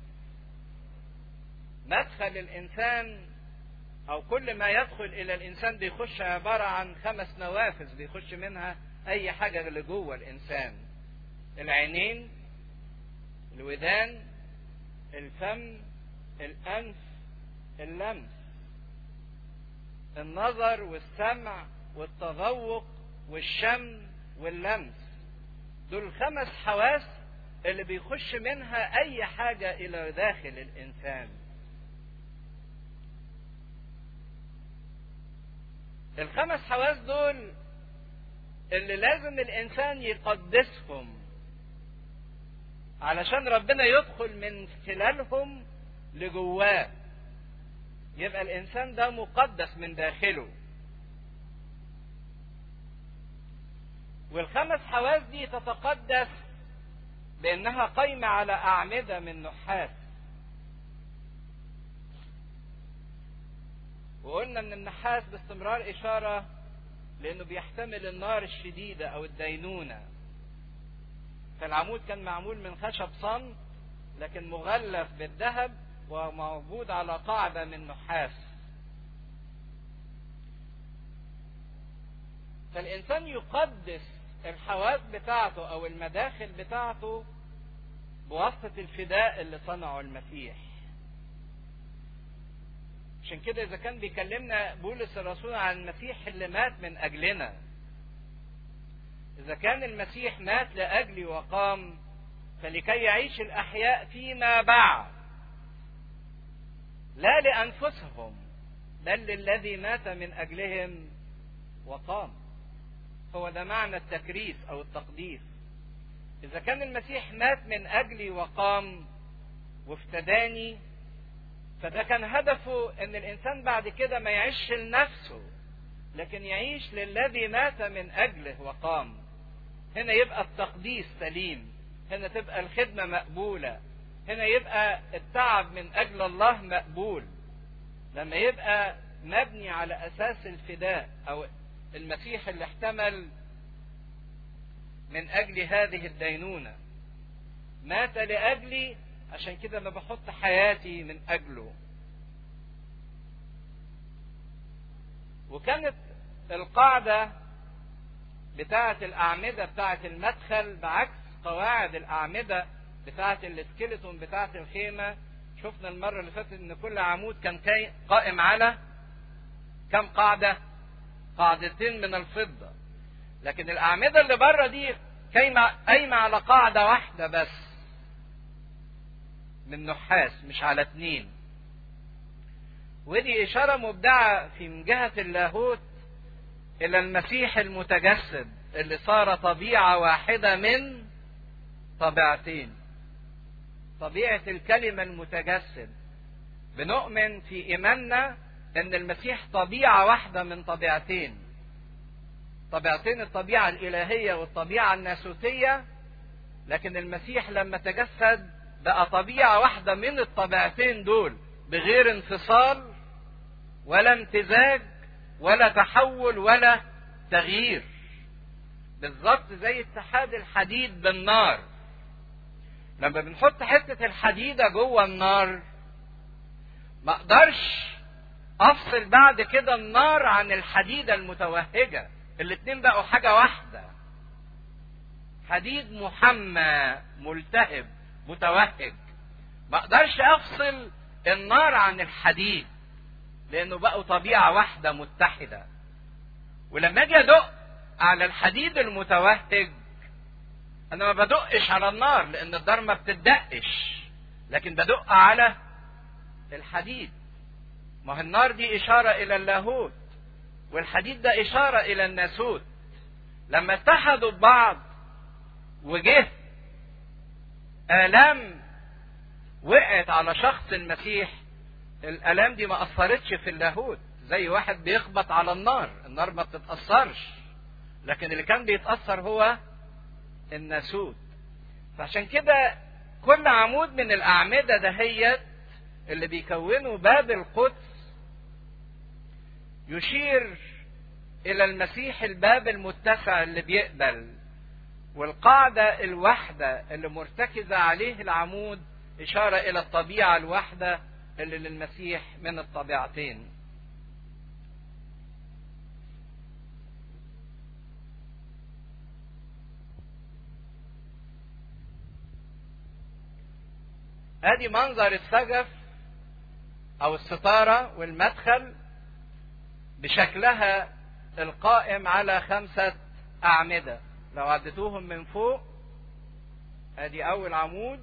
مدخل الإنسان أو كل ما يدخل إلى الإنسان بيخش عبارة عن خمس نوافذ بيخش منها أي حاجة اللي جوه الإنسان العينين الودان الفم الأنف اللمس النظر والسمع والتذوق والشم واللمس دول الخمس حواس اللي بيخش منها أي حاجة إلى داخل الإنسان الخمس حواس دول اللي لازم الانسان يقدسهم علشان ربنا يدخل من خلالهم لجواه يبقى الانسان ده مقدس من داخله والخمس حواس دي تتقدس بانها قايمه على اعمده من نحاس وقلنا ان النحاس باستمرار اشاره لانه بيحتمل النار الشديده او الدينونه فالعمود كان معمول من خشب صمت لكن مغلف بالذهب وموجود على قاعده من نحاس فالانسان يقدس الحواس بتاعته او المداخل بتاعته بواسطه الفداء اللي صنعه المسيح عشان كده اذا كان بيكلمنا بولس الرسول عن المسيح اللي مات من اجلنا اذا كان المسيح مات لاجلي وقام فلكي يعيش الاحياء فيما بعد لا لانفسهم بل للذي مات من اجلهم وقام هو ده معنى التكريس او التقديس اذا كان المسيح مات من اجلي وقام وافتداني فده كان هدفه ان الانسان بعد كده ما يعيش لنفسه لكن يعيش للذي مات من اجله وقام هنا يبقى التقديس سليم هنا تبقى الخدمه مقبوله هنا يبقى التعب من اجل الله مقبول لما يبقى مبني على اساس الفداء او المسيح اللي احتمل من اجل هذه الدينونه مات لاجلي عشان كده انا بحط حياتي من اجله وكانت القاعدة بتاعة الأعمدة بتاعة المدخل بعكس قواعد الأعمدة بتاعة السكيلتون بتاعة الخيمة شفنا المرة اللي فاتت إن كل عمود كان قائم على كم قاعدة؟ قاعدتين من الفضة لكن الأعمدة اللي بره دي قايمة على قاعدة واحدة بس من نحاس مش على اتنين ودي إشارة مبدعة في من جهة اللاهوت إلى المسيح المتجسد اللي صار طبيعة واحدة من طبيعتين طبيعة الكلمة المتجسد بنؤمن في إيماننا أن المسيح طبيعة واحدة من طبيعتين طبيعتين الطبيعة الإلهية والطبيعة الناسوتية لكن المسيح لما تجسد بقى طبيعة واحدة من الطبيعتين دول بغير انفصال ولا امتزاج ولا تحول ولا تغيير بالظبط زي اتحاد الحديد بالنار لما بنحط حتة الحديدة جوه النار ما اقدرش افصل بعد كده النار عن الحديدة المتوهجة الاتنين بقوا حاجة واحدة حديد محمى ملتهب متوهج ما اقدرش افصل النار عن الحديد لانه بقوا طبيعة واحدة متحدة ولما اجي ادق على الحديد المتوهج انا ما بدقش على النار لان النار ما بتدقش لكن بدق على الحديد ما هي النار دي اشارة الى اللاهوت والحديد ده اشارة الى الناسوت لما اتحدوا ببعض وجه آلام وقعت على شخص المسيح الآلام دي ما أثرتش في اللاهوت زي واحد بيخبط على النار النار ما بتتأثرش لكن اللي كان بيتأثر هو الناسوت فعشان كده كل عمود من الأعمدة دهيت اللي بيكونوا باب القدس يشير إلى المسيح الباب المتسع اللي بيقبل والقاعدة الواحدة اللي مرتكزة عليه العمود إشارة إلى الطبيعة الواحدة اللي للمسيح من الطبيعتين ادي منظر السقف او الستارة والمدخل بشكلها القائم على خمسة اعمدة لو عدتوهم من فوق ادي اول عمود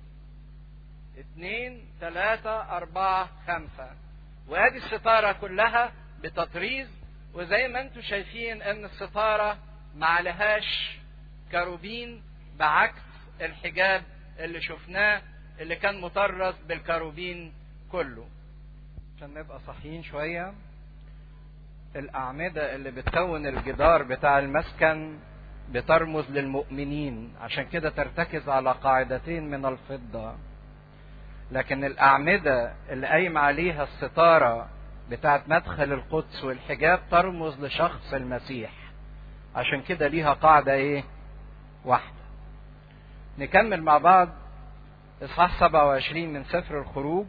اثنين ثلاثة اربعة خمسة وادي الستارة كلها بتطريز وزي ما انتم شايفين ان الستارة ما عليهاش كروبين بعكس الحجاب اللي شفناه اللي كان مطرز بالكروبين كله عشان نبقى صحيين شوية الأعمدة اللي بتكون الجدار بتاع المسكن بترمز للمؤمنين عشان كده ترتكز على قاعدتين من الفضة لكن الأعمدة اللي قايم عليها الستارة بتاعت مدخل القدس والحجاب ترمز لشخص المسيح عشان كده ليها قاعدة ايه واحدة نكمل مع بعض اصحاح 27 من سفر الخروج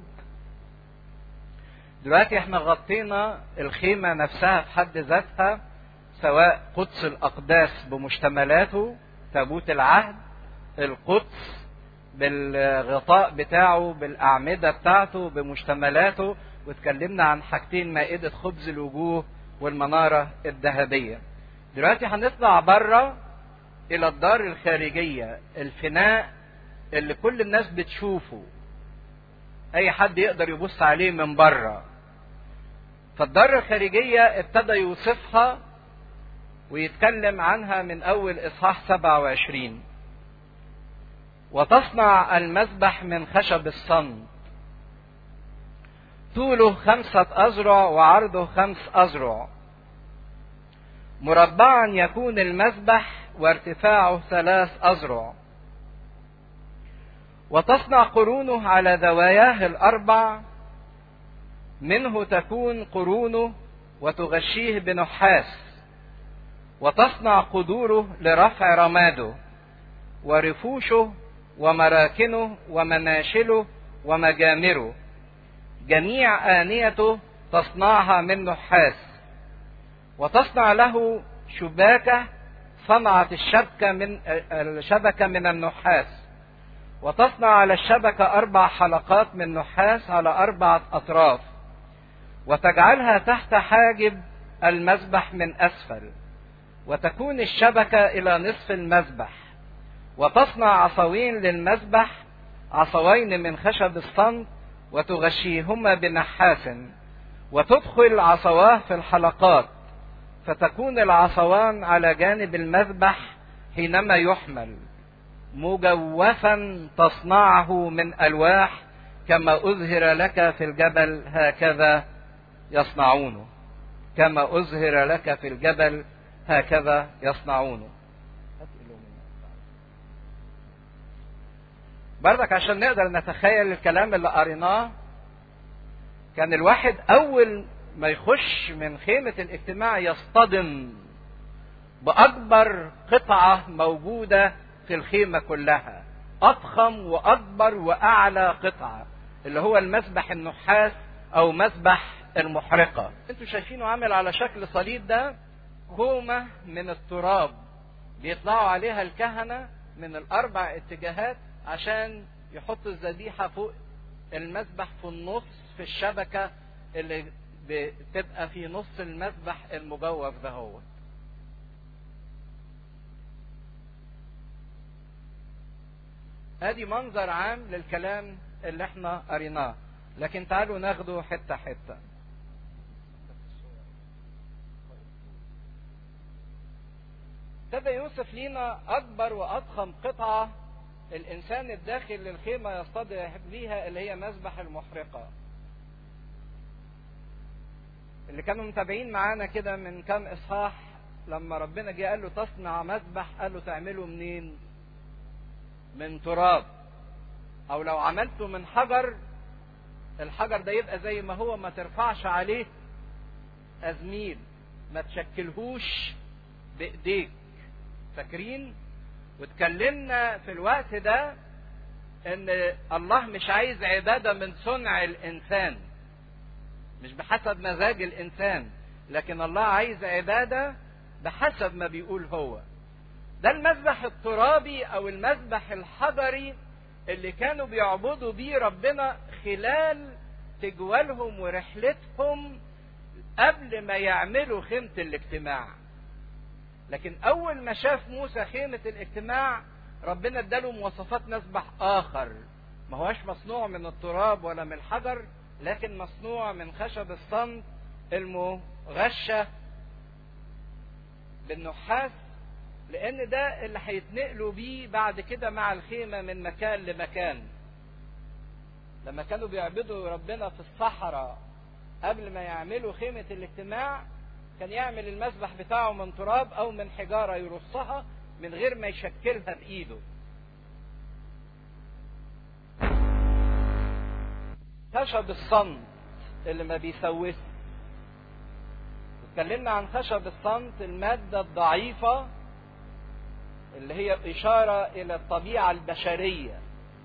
دلوقتي احنا غطينا الخيمة نفسها في حد ذاتها سواء قدس الأقداس بمشتملاته تابوت العهد القدس بالغطاء بتاعه بالأعمدة بتاعته بمشتملاته واتكلمنا عن حاجتين مائدة خبز الوجوه والمنارة الذهبية دلوقتي هنطلع بره إلى الدار الخارجية الفناء اللي كل الناس بتشوفه أي حد يقدر يبص عليه من بره فالدار الخارجية ابتدى يوصفها ويتكلم عنها من أول إصحاح 27 وتصنع المذبح من خشب الصند طوله خمسة أذرع وعرضه خمس أذرع مربعا يكون المذبح وارتفاعه ثلاث أذرع وتصنع قرونه على زواياه الأربع منه تكون قرونه وتغشيه بنحاس وتصنع قدوره لرفع رماده ورفوشه ومراكنه ومناشله ومجامره جميع آنيته تصنعها من نحاس وتصنع له شباكة صنعت الشبكة من الشبكة من النحاس وتصنع على الشبكة أربع حلقات من نحاس على أربعة أطراف وتجعلها تحت حاجب المذبح من أسفل وتكون الشبكة إلى نصف المذبح وتصنع عصوين للمذبح عصوين من خشب الصند وتغشيهما بنحاس وتدخل عصواه في الحلقات فتكون العصوان على جانب المذبح حينما يحمل مجوفا تصنعه من الواح كما اظهر لك في الجبل هكذا يصنعونه كما اظهر لك في الجبل هكذا يصنعونه برضك عشان نقدر نتخيل الكلام اللي قريناه كان الواحد اول ما يخش من خيمة الاجتماع يصطدم بأكبر قطعة موجودة في الخيمة كلها أضخم وأكبر وأعلى قطعة اللي هو المسبح النحاس أو مسبح المحرقة انتوا شايفينه عامل على شكل صليب ده كومة من التراب بيطلعوا عليها الكهنة من الأربع اتجاهات عشان يحطوا الذبيحة فوق المذبح في النص في الشبكة اللي بتبقى في نص المذبح المجوف ده هو ادي منظر عام للكلام اللي احنا قريناه لكن تعالوا ناخده حتة حتة ابتدى يوصف لينا اكبر واضخم قطعة الانسان الداخل للخيمة يصطدع بيها اللي هي مذبح المحرقة اللي كانوا متابعين معانا كده من كام اصحاح لما ربنا جه قال له تصنع مذبح قال له تعمله منين من تراب او لو عملته من حجر الحجر ده يبقى زي ما هو ما ترفعش عليه ازميل ما تشكلهوش بايديك فاكرين واتكلمنا في الوقت ده ان الله مش عايز عباده من صنع الانسان مش بحسب مزاج الانسان لكن الله عايز عباده بحسب ما بيقول هو ده المذبح الترابي او المذبح الحجري اللي كانوا بيعبدوا بيه ربنا خلال تجوالهم ورحلتهم قبل ما يعملوا خيمة الاجتماع لكن اول ما شاف موسى خيمة الاجتماع ربنا اداله مواصفات مذبح اخر ما هوش مصنوع من التراب ولا من الحجر لكن مصنوع من خشب الصمت المغشة بالنحاس لان ده اللي هيتنقلوا بيه بعد كده مع الخيمة من مكان لمكان لما كانوا بيعبدوا ربنا في الصحراء قبل ما يعملوا خيمة الاجتماع كان يعمل المذبح بتاعه من تراب او من حجارة يرصها من غير ما يشكلها بايده خشب الصمت اللي ما بيسوس اتكلمنا عن خشب الصمت المادة الضعيفة اللي هي إشارة إلى الطبيعة البشرية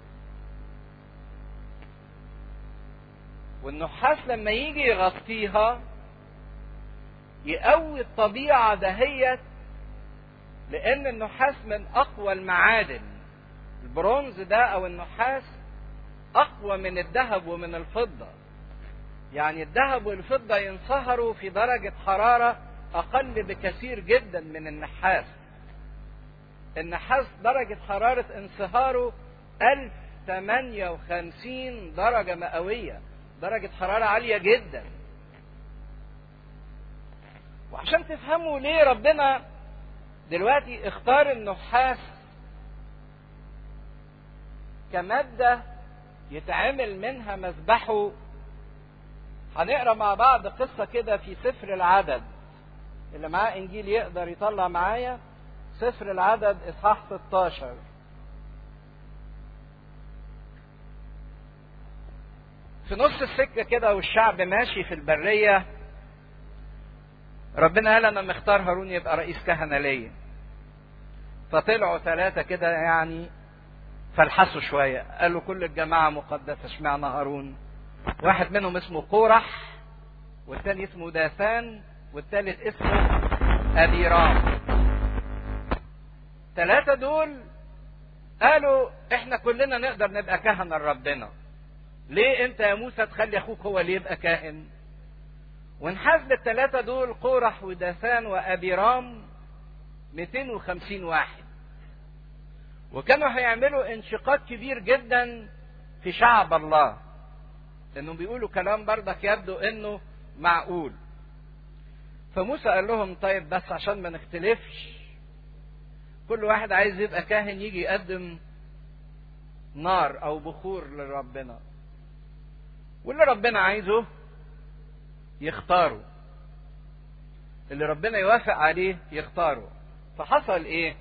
والنحاس لما يجي يغطيها يقوي الطبيعة دهيت لأن النحاس من أقوى المعادن البرونز ده أو النحاس أقوى من الذهب ومن الفضة يعني الذهب والفضة ينصهروا في درجة حرارة أقل بكثير جدا من النحاس النحاس درجة حرارة انصهاره 1058 درجة مئوية درجة حرارة عالية جدا وعشان تفهموا ليه ربنا دلوقتي اختار النحاس كمادة يتعمل منها مذبحه هنقرا مع بعض قصة كده في سفر العدد اللي معاه انجيل يقدر يطلع معايا سفر العدد اصحاح 16 في نص السكة كده والشعب ماشي في البرية ربنا قال انا مختار هارون يبقى رئيس كهنة ليا فطلعوا ثلاثة كده يعني فلحسوا شوية قالوا كل الجماعة مقدسة اشمعنى هارون واحد منهم اسمه قورح والثاني اسمه داثان والثالث اسمه أبيرام ثلاثة دول قالوا احنا كلنا نقدر نبقى كهنة لربنا ليه انت يا موسى تخلي اخوك هو اللي يبقى كاهن ونحاسب الثلاثة دول قورح وداثان وأبيرام 250 واحد وكانوا هيعملوا انشقاق كبير جدا في شعب الله لانهم بيقولوا كلام بردك يبدو انه معقول فموسى قال لهم طيب بس عشان ما نختلفش كل واحد عايز يبقى كاهن يجي يقدم نار او بخور لربنا واللي ربنا عايزه يختاره اللي ربنا يوافق عليه يختاره فحصل ايه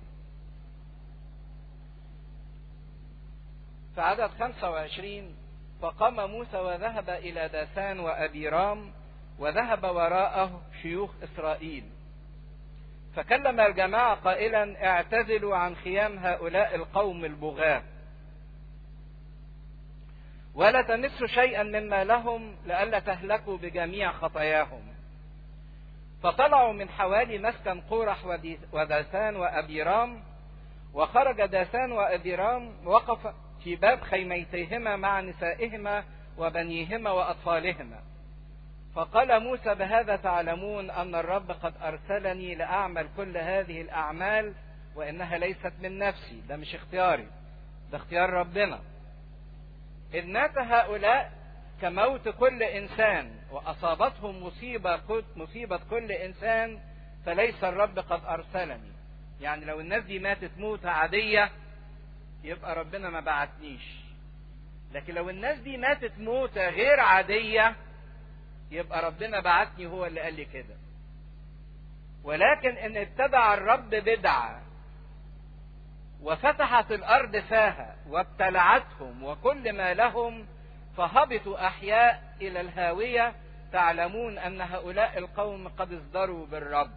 في عدد 25 فقام موسى وذهب إلى داثان وأبيرام وذهب وراءه شيوخ إسرائيل فكلم الجماعة قائلا اعتزلوا عن خيام هؤلاء القوم البغاة ولا تمسوا شيئا مما لهم لئلا تهلكوا بجميع خطاياهم فطلعوا من حوالي مسكن قورح وداثان وأبيرام وخرج داثان وأبيرام وقف في باب خيميتيهما مع نسائهما وبنيهما وأطفالهما فقال موسى بهذا تعلمون أن الرب قد أرسلني لأعمل كل هذه الأعمال وإنها ليست من نفسي ده مش اختياري ده اختيار ربنا إذ مات هؤلاء كموت كل إنسان وأصابتهم مصيبة مصيبة كل إنسان فليس الرب قد أرسلني يعني لو الناس دي ماتت موتة عادية يبقى ربنا ما بعتنيش لكن لو الناس دي ماتت موتة غير عادية يبقى ربنا بعتني هو اللي قال لي كده ولكن ان اتبع الرب بدعة وفتحت الارض فاها وابتلعتهم وكل ما لهم فهبطوا احياء الى الهاوية تعلمون ان هؤلاء القوم قد ازدروا بالرب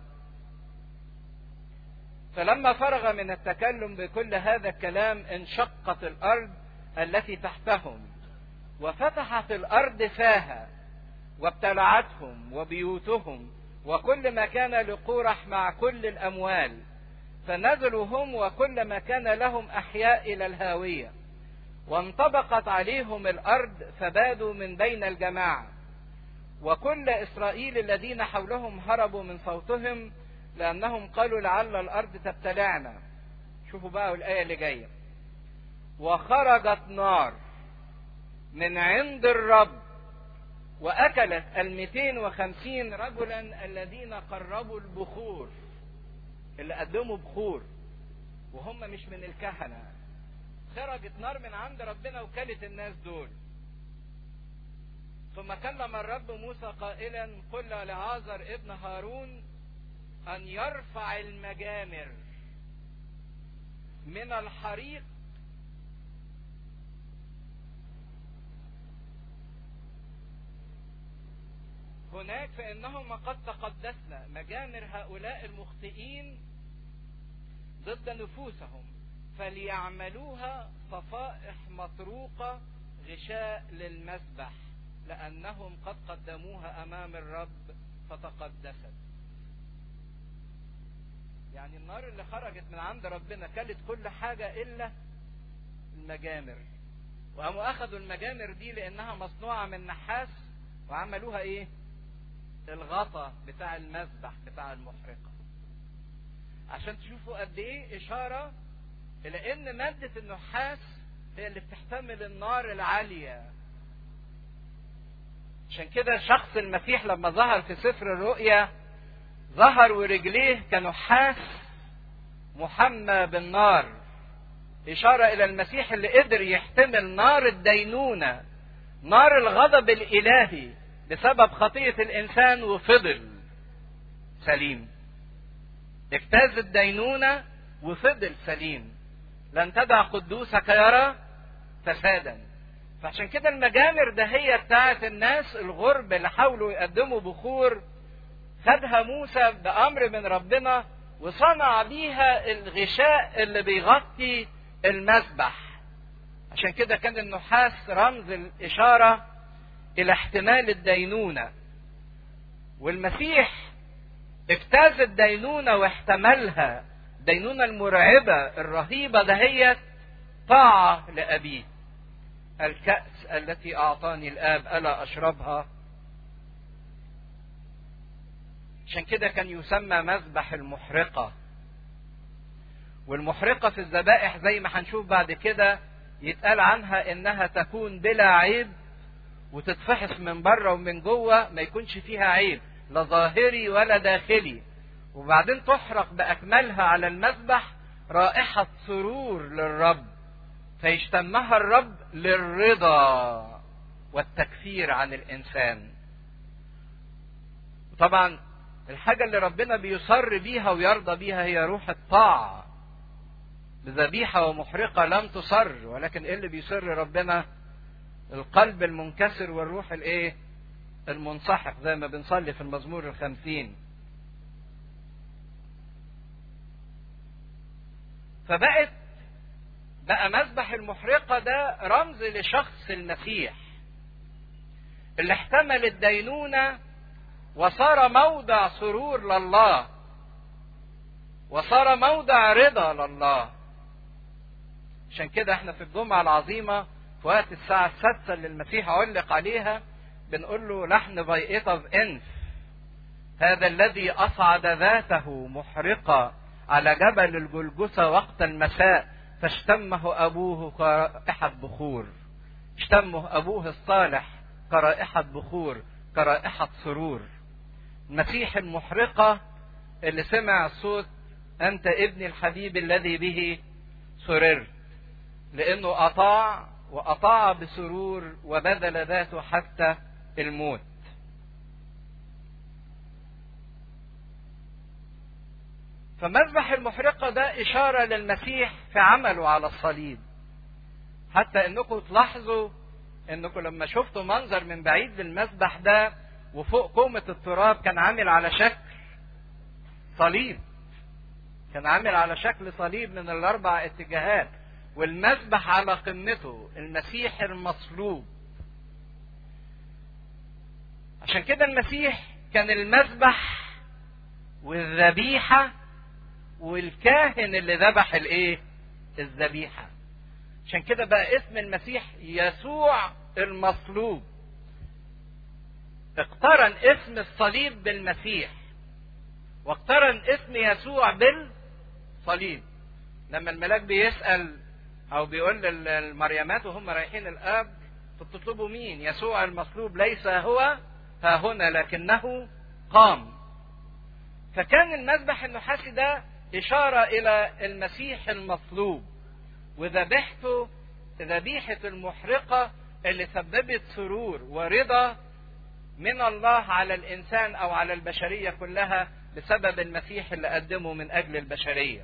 فلما فرغ من التكلم بكل هذا الكلام انشقت الارض التي تحتهم وفتحت الارض فاها وابتلعتهم وبيوتهم وكل ما كان لقورح مع كل الاموال فنزلوا هم وكل ما كان لهم احياء الى الهاويه وانطبقت عليهم الارض فبادوا من بين الجماعه وكل اسرائيل الذين حولهم هربوا من صوتهم لانهم قالوا لعل الارض تبتلعنا شوفوا بقى الايه اللي جايه وخرجت نار من عند الرب وأكلت المئتين وخمسين رجلا الذين قربوا البخور اللي قدموا بخور وهم مش من الكهنة خرجت نار من عند ربنا وكلت الناس دول ثم كلم الرب موسى قائلا قل لعازر ابن هارون أن يرفع المجامر من الحريق هناك فإنهما قد تقدسنا مجامر هؤلاء المخطئين ضد نفوسهم فليعملوها صفائح مطروقة غشاء للمسبح لأنهم قد قدموها أمام الرب فتقدست يعني النار اللي خرجت من عند ربنا كلت كل حاجة إلا المجامر وقاموا أخذوا المجامر دي لأنها مصنوعة من نحاس وعملوها إيه؟ الغطا بتاع المذبح بتاع المحرقة عشان تشوفوا قد ايه اشارة الى ان مادة النحاس هي اللي بتحتمل النار العالية عشان كده شخص المسيح لما ظهر في سفر الرؤيا ظهر ورجليه كنحاس محمى بالنار إشارة إلى المسيح اللي قدر يحتمل نار الدينونة نار الغضب الإلهي بسبب خطية الإنسان وفضل سليم اجتاز الدينونة وفضل سليم لن تدع قدوسك يرى فسادا فعشان كده المجامر ده هي بتاعت الناس الغرب اللي حاولوا يقدموا بخور خدها موسى بأمر من ربنا وصنع بيها الغشاء اللي بيغطي المذبح عشان كده كان النحاس رمز الإشارة إلى احتمال الدينونة والمسيح اجتاز الدينونة واحتملها الدينونة المرعبة الرهيبة دهيت طاعة لأبيه الكأس التي أعطاني الآب ألا أشربها عشان كده كان يسمى مذبح المحرقة والمحرقة في الذبائح زي ما هنشوف بعد كده يتقال عنها إنها تكون بلا عيب وتتفحص من بره ومن جوه ما يكونش فيها عيب لا ظاهري ولا داخلي وبعدين تحرق بأكملها على المذبح رائحة سرور للرب فيشتمها الرب للرضا والتكفير عن الإنسان طبعا الحاجة اللي ربنا بيصر بيها ويرضى بيها هي روح الطاعة بذبيحة ومحرقة لم تصر ولكن ايه اللي بيصر ربنا القلب المنكسر والروح الايه المنسحق زي ما بنصلي في المزمور الخمسين فبقت بقى مذبح المحرقة ده رمز لشخص المسيح اللي احتمل الدينونة وصار موضع سرور لله وصار موضع رضا لله عشان كده احنا في الجمعة العظيمة في وقت الساعة السادسة اللي المسيح علق عليها بنقول له لحن ضيقة انف هذا الذي أصعد ذاته محرقة على جبل الجلجثة وقت المساء فاشتمه أبوه كرائحة بخور اشتمه أبوه الصالح كرائحة بخور كرائحة سرور المسيح المحرقة اللي سمع صوت أنت ابني الحبيب الذي به سررت لأنه أطاع وأطاع بسرور وبذل ذاته حتى الموت فمذبح المحرقة ده إشارة للمسيح في عمله على الصليب حتى انكم تلاحظوا انكم لما شفتوا منظر من بعيد للمذبح ده وفوق كومة التراب كان عامل على شكل صليب كان عامل على شكل صليب من الاربع اتجاهات والمذبح على قمته المسيح المصلوب عشان كده المسيح كان المذبح والذبيحة والكاهن اللي ذبح الايه الذبيحة عشان كده بقى اسم المسيح يسوع المصلوب اقترن اسم الصليب بالمسيح واقترن اسم يسوع بالصليب لما الملاك بيسأل او بيقول للمريمات وهم رايحين الاب بتطلبوا مين يسوع المصلوب ليس هو ها هنا لكنه قام فكان المذبح النحاسي ده إشارة إلى المسيح المصلوب وذبيحته ذبيحة المحرقة اللي سببت سرور ورضا من الله على الإنسان أو على البشرية كلها بسبب المسيح اللي قدمه من أجل البشرية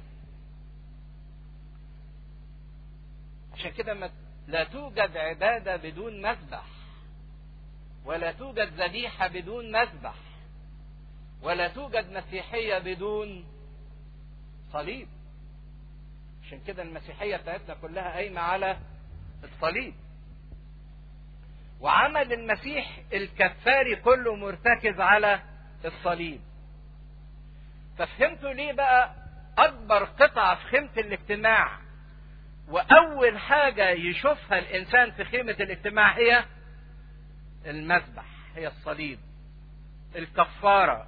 عشان كده ما لا توجد عبادة بدون مذبح ولا توجد ذبيحة بدون مذبح ولا توجد مسيحية بدون صليب عشان كده المسيحية بتاعتنا كلها قايمة على الصليب وعمل المسيح الكفاري كله مرتكز على الصليب ففهمتوا ليه بقى أكبر قطعة في خيمة الاجتماع وأول حاجة يشوفها الإنسان في خيمة الاجتماع هي المذبح هي الصليب الكفارة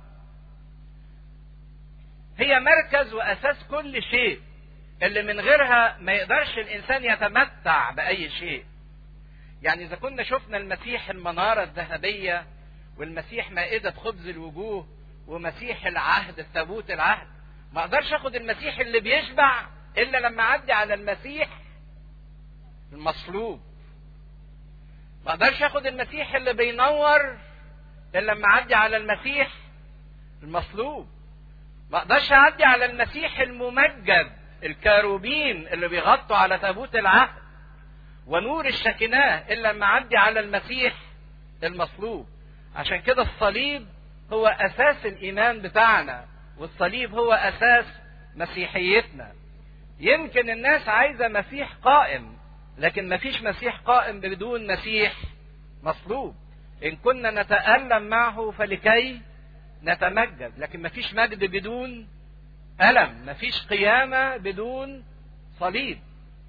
هي مركز وأساس كل شيء اللي من غيرها ما يقدرش الإنسان يتمتع بأي شيء يعني إذا كنا شفنا المسيح المنارة الذهبية والمسيح مائدة خبز الوجوه ومسيح العهد التابوت العهد ما اقدرش اخد المسيح اللي بيشبع الا لما اعدي على المسيح المصلوب ما اقدرش اخد المسيح اللي بينور الا لما اعدي على المسيح المصلوب ما اقدرش اعدي على المسيح الممجد الكاروبين اللي بيغطوا على تابوت العهد ونور الشكناه الا لما اعدي على المسيح المصلوب عشان كده الصليب هو اساس الايمان بتاعنا والصليب هو اساس مسيحيتنا يمكن الناس عايزه مسيح قائم لكن مفيش مسيح قائم بدون مسيح مصلوب ان كنا نتالم معه فلكي نتمجد لكن مفيش مجد بدون الم مفيش قيامه بدون صليب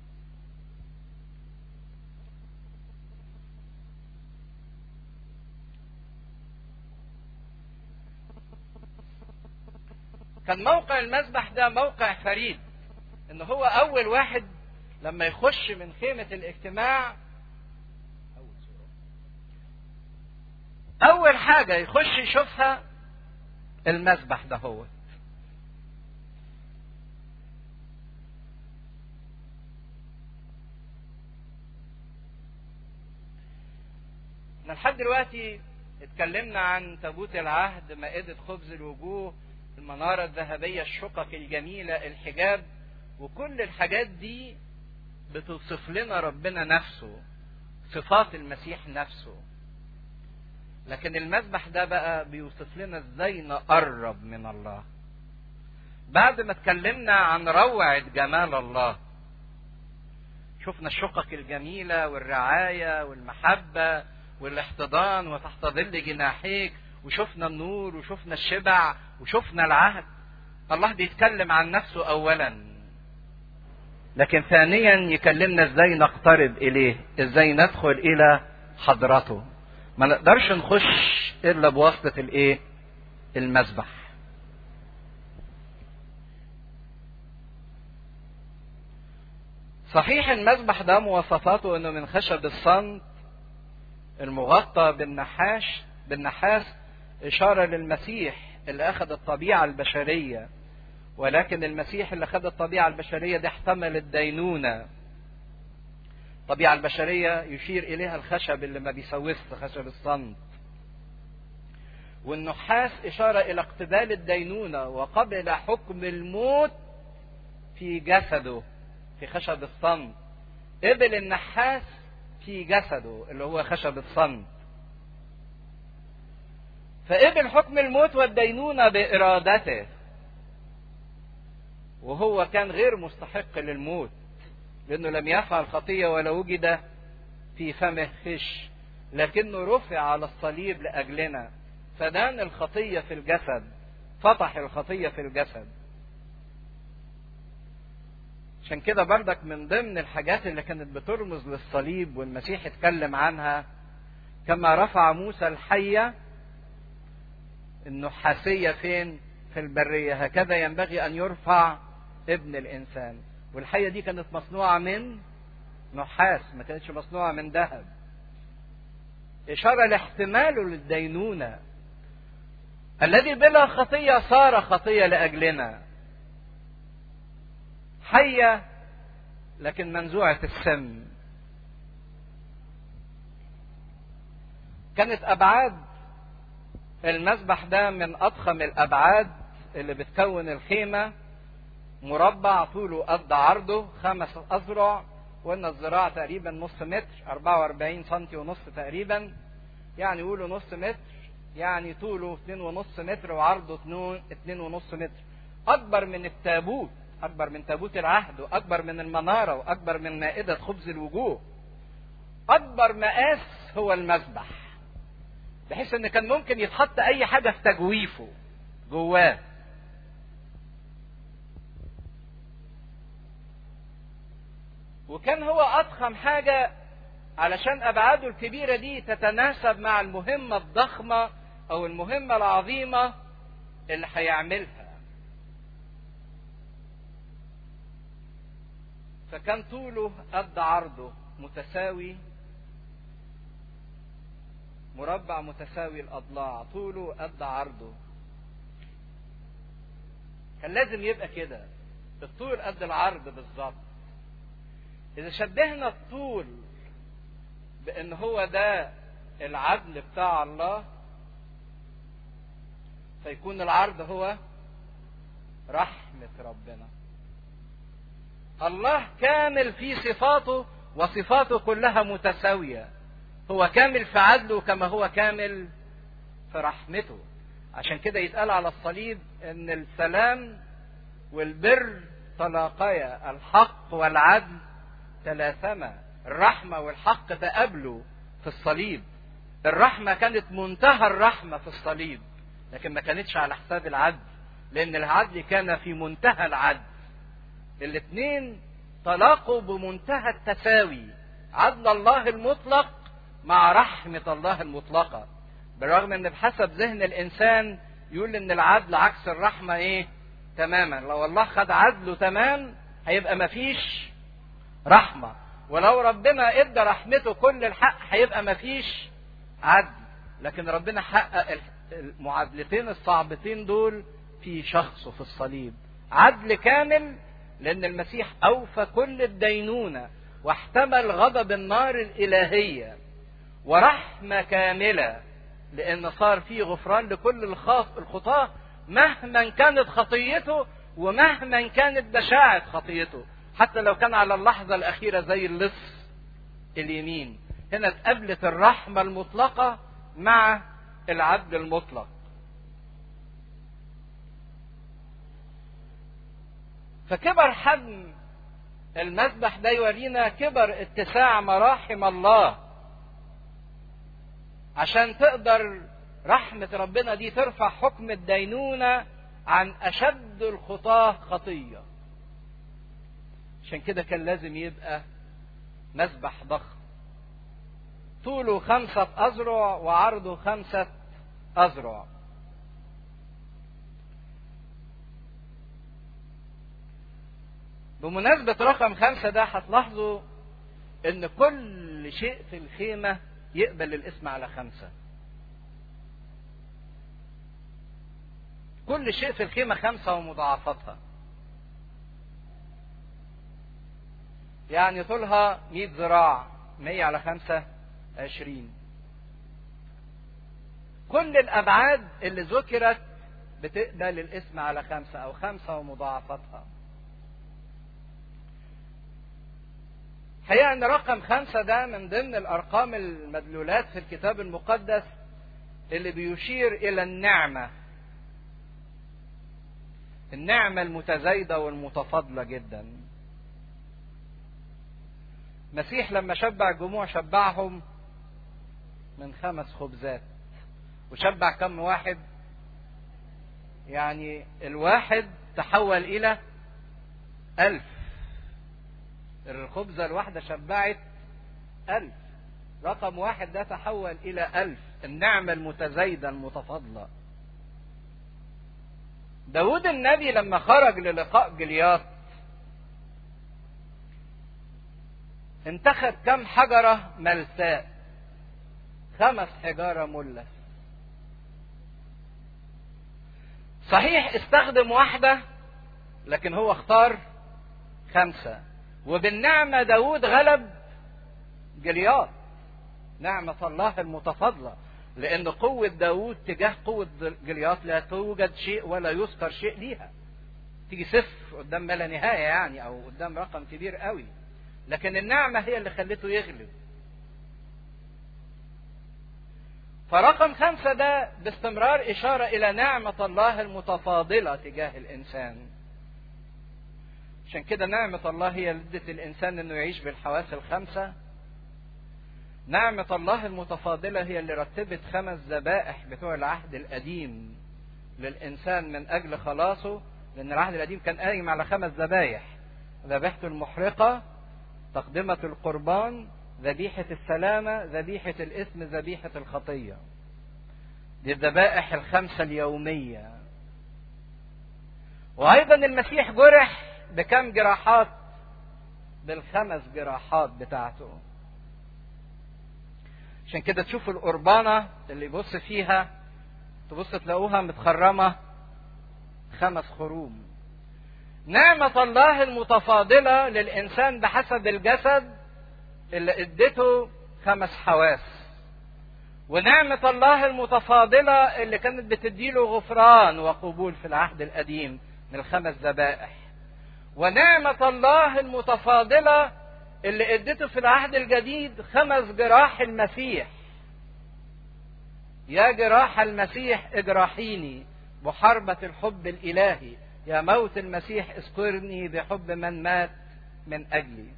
كان موقع المذبح ده موقع فريد ان هو اول واحد لما يخش من خيمة الاجتماع اول حاجة يخش يشوفها المذبح ده هو احنا لحد دلوقتي اتكلمنا عن تابوت العهد مائدة خبز الوجوه المنارة الذهبية الشقق الجميلة الحجاب وكل الحاجات دي بتوصف لنا ربنا نفسه صفات المسيح نفسه لكن المذبح ده بقى بيوصف لنا ازاي نقرب من الله بعد ما اتكلمنا عن روعة جمال الله شفنا الشقق الجميلة والرعاية والمحبة والاحتضان وتحت ظل جناحيك وشفنا النور وشفنا الشبع وشفنا العهد الله بيتكلم عن نفسه أولا لكن ثانيا يكلمنا ازاي نقترب إليه ازاي ندخل إلى حضرته ما نقدرش نخش إلا بواسطة الإيه المذبح صحيح المذبح ده مواصفاته انه من خشب الصمت المغطى بالنحاش بالنحاس اشاره للمسيح اللي اخذ الطبيعه البشريه ولكن المسيح اللي اخذ الطبيعه البشريه دي احتمل الدينونه الطبيعه البشريه يشير اليها الخشب اللي ما بيسوسش خشب الصمت والنحاس اشاره الى اقتبال الدينونه وقبل حكم الموت في جسده في خشب الصمت قبل النحاس في جسده اللي هو خشب الصمت فقبل حكم الموت والدينونة بإرادته وهو كان غير مستحق للموت لأنه لم يفعل خطية ولا وجد في فمه خش لكنه رفع على الصليب لأجلنا فدان الخطية في الجسد فتح الخطية في الجسد عشان كده بردك من ضمن الحاجات اللي كانت بترمز للصليب والمسيح اتكلم عنها كما رفع موسى الحية النحاسية فين في البرية هكذا ينبغي أن يرفع ابن الإنسان والحية دي كانت مصنوعة من نحاس ما كانتش مصنوعة من ذهب إشارة لاحتماله للدينونة الذي بلا خطية صار خطية لأجلنا حية لكن منزوعة السم كانت أبعاد المذبح ده من أضخم الأبعاد اللي بتكون الخيمة مربع طوله قد عرضه خمس أذرع وإن الذراع تقريبا نص متر 44 سنتي ونص تقريبا يعني يقولوا نص متر يعني طوله اتنين ونص متر وعرضه اتنين, اتنين ونص متر أكبر من التابوت أكبر من تابوت العهد وأكبر من المنارة وأكبر من مائدة خبز الوجوه أكبر مقاس هو المذبح بحيث إن كان ممكن يتحط أي حاجة في تجويفه جواه وكان هو أضخم حاجة علشان أبعاده الكبيرة دي تتناسب مع المهمة الضخمة أو المهمة العظيمة اللي هيعملها فكان طوله قد عرضه متساوي مربع متساوي الأضلاع طوله قد عرضه كان لازم يبقى كده الطول قد العرض بالظبط إذا شبهنا الطول بأن هو ده العدل بتاع الله فيكون العرض هو رحمة ربنا الله كامل في صفاته وصفاته كلها متساوية هو كامل في عدله كما هو كامل في رحمته عشان كده يتقال على الصليب ان السلام والبر تلاقيا الحق والعدل تلاثما الرحمة والحق تقابلوا في الصليب الرحمة كانت منتهى الرحمة في الصليب لكن ما كانتش على حساب العدل لأن العدل كان في منتهى العدل الاثنين تلاقوا بمنتهى التساوي عدل الله المطلق مع رحمة الله المطلقة بالرغم ان بحسب ذهن الانسان يقول ان العدل عكس الرحمة ايه تماما لو الله خد عدله تمام هيبقى مفيش رحمة ولو ربنا ادى رحمته كل الحق هيبقى مفيش عدل لكن ربنا حقق المعادلتين الصعبتين دول في شخصه في الصليب عدل كامل لأن المسيح أوفى كل الدينونة واحتمل غضب النار الإلهية ورحمة كاملة لأن صار فيه غفران لكل الخطاة مهما كانت خطيته ومهما كانت بشاعة خطيته حتى لو كان على اللحظة الأخيرة زي اللص اليمين هنا اتقابلت الرحمة المطلقة مع العدل المطلق فكبر حجم المسبح ده يورينا كبر اتساع مراحم الله عشان تقدر رحمة ربنا دي ترفع حكم الدينونة عن أشد الخطاة خطية عشان كده كان لازم يبقى مسبح ضخم طوله خمسة أذرع وعرضه خمسة أذرع بمناسبة رقم خمسة ده هتلاحظوا إن كل شيء في الخيمة يقبل الاسم على خمسة. كل شيء في الخيمة خمسة ومضاعفاتها. يعني طولها 100 ذراع 100 على خمسة 20 كل الأبعاد اللي ذكرت بتقبل الاسم على خمسة أو خمسة ومضاعفاتها. الحقيقة أن رقم خمسة ده من ضمن الأرقام المدلولات في الكتاب المقدس اللي بيشير إلى النعمة. النعمة المتزايدة والمتفاضلة جدا. المسيح لما شبع الجموع شبعهم من خمس خبزات. وشبع كم واحد؟ يعني الواحد تحول إلى ألف. الخبزة الواحدة شبعت ألف رقم واحد ده تحول إلى ألف النعمة المتزايدة المتفاضلة داود النبي لما خرج للقاء جلياط انتخب كم حجرة ملساء خمس حجارة ملس صحيح استخدم واحدة لكن هو اختار خمسة وبالنعمة داود غلب جلياط نعمة الله المتفضلة لأن قوة داود تجاه قوة جلياط لا توجد شيء ولا يذكر شيء ليها تيجي صفر قدام ما لا نهاية يعني أو قدام رقم كبير قوي لكن النعمة هي اللي خلته يغلب فرقم خمسة ده باستمرار إشارة إلى نعمة الله المتفاضلة تجاه الإنسان عشان كده نعمة الله هي اللي ادت الإنسان إنه يعيش بالحواس الخمسة. نعمة الله المتفاضلة هي اللي رتبت خمس ذبائح بتوع العهد القديم للإنسان من أجل خلاصه، لأن العهد القديم كان قايم على خمس ذبايح. ذبيحة المحرقة، تقدمة القربان، ذبيحة السلامة، ذبيحة الإثم، ذبيحة الخطية. دي الذبائح الخمسة اليومية. وأيضا المسيح جرح بكم جراحات بالخمس جراحات بتاعته عشان كده تشوفوا القربانة اللي يبص فيها تبص تلاقوها متخرمة خمس خروم نعمة الله المتفاضلة للإنسان بحسب الجسد اللي ادته خمس حواس ونعمة الله المتفاضلة اللي كانت بتديله غفران وقبول في العهد القديم من الخمس ذبائح ونعمة الله المتفاضلة اللي ادته في العهد الجديد خمس جراح المسيح يا جراح المسيح اجراحيني بحربة الحب الإلهي يا موت المسيح اذكرني بحب من مات من أجلي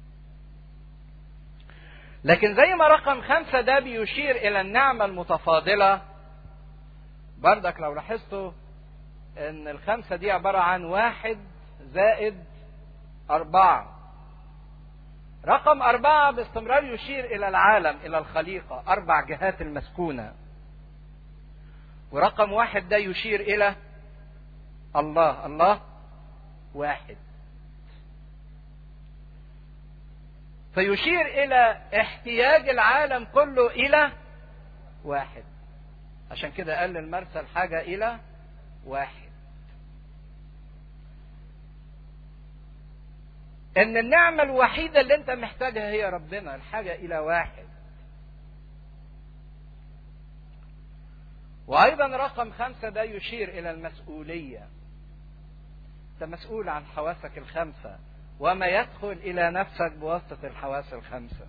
لكن زي ما رقم خمسة ده بيشير إلى النعمة المتفاضلة بردك لو لاحظتوا إن الخمسة دي عبارة عن واحد زائد أربعة رقم أربعة باستمرار يشير إلى العالم إلى الخليقة أربع جهات المسكونة ورقم واحد ده يشير إلى الله الله واحد فيشير إلى احتياج العالم كله إلى واحد عشان كده قال المرسى الحاجة إلى واحد ان النعمة الوحيدة اللي انت محتاجها هي ربنا الحاجة الى واحد وايضا رقم خمسة ده يشير الى المسؤولية انت مسؤول عن حواسك الخمسة وما يدخل الى نفسك بواسطة الحواس الخمسة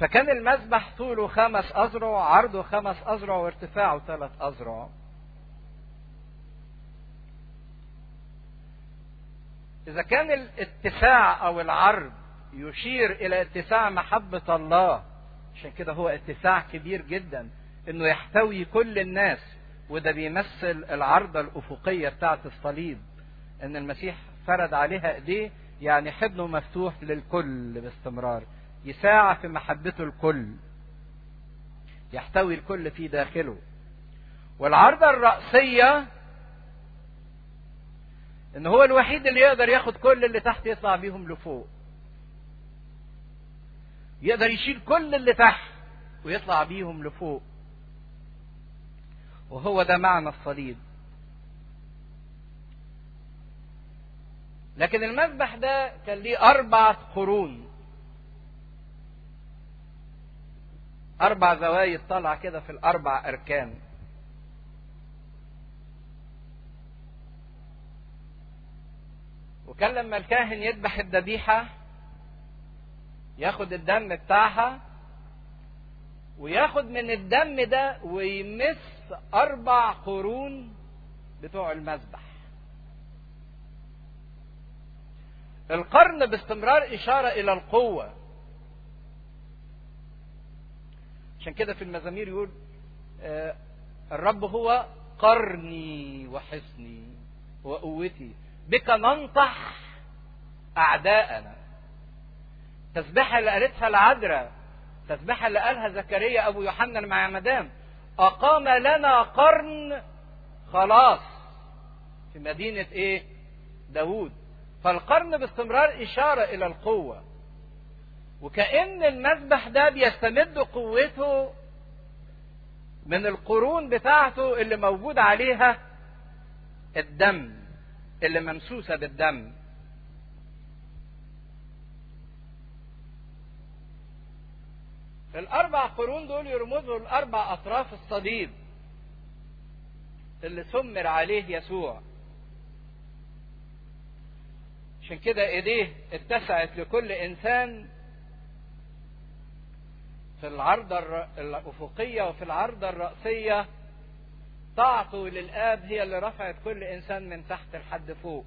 فكان المذبح طوله خمس أذرع عرضه خمس أذرع وارتفاعه ثلاث أذرع إذا كان الاتساع أو العرض يشير إلى اتساع محبة الله عشان كده هو اتساع كبير جدا إنه يحتوي كل الناس وده بيمثل العرضة الأفقية بتاعة الصليب إن المسيح فرد عليها إيديه يعني حضنه مفتوح للكل باستمرار يساع في محبته الكل يحتوي الكل في داخله والعرضة الرأسية ان هو الوحيد اللي يقدر ياخد كل اللي تحت يطلع بيهم لفوق يقدر يشيل كل اللي تحت ويطلع بيهم لفوق وهو ده معنى الصليب لكن المذبح ده كان ليه أربع قرون أربع زوايد طالعة كده في الأربع أركان وكان لما الكاهن يذبح الذبيحة ياخد الدم بتاعها وياخد من الدم ده ويمس أربع قرون بتوع المذبح القرن باستمرار إشارة إلى القوة عشان كده في المزامير يقول آه الرب هو قرني وحصني وقوتي بك ننطح أعداءنا تسبيحة اللي قالتها العذراء تسبيحة اللي قالها زكريا أبو يوحنا مع مدام أقام لنا قرن خلاص في مدينة إيه؟ داوود فالقرن باستمرار إشارة إلى القوة وكأن المذبح ده بيستمد قوته من القرون بتاعته اللي موجود عليها الدم اللي ممسوسة بالدم الأربع قرون دول يرمزوا الأربع أطراف الصليب اللي سمر عليه يسوع عشان كده ايديه اتسعت لكل انسان في العرضة الأفقية وفي العرضة الرأسية طاعته للآب هي اللي رفعت كل إنسان من تحت لحد فوق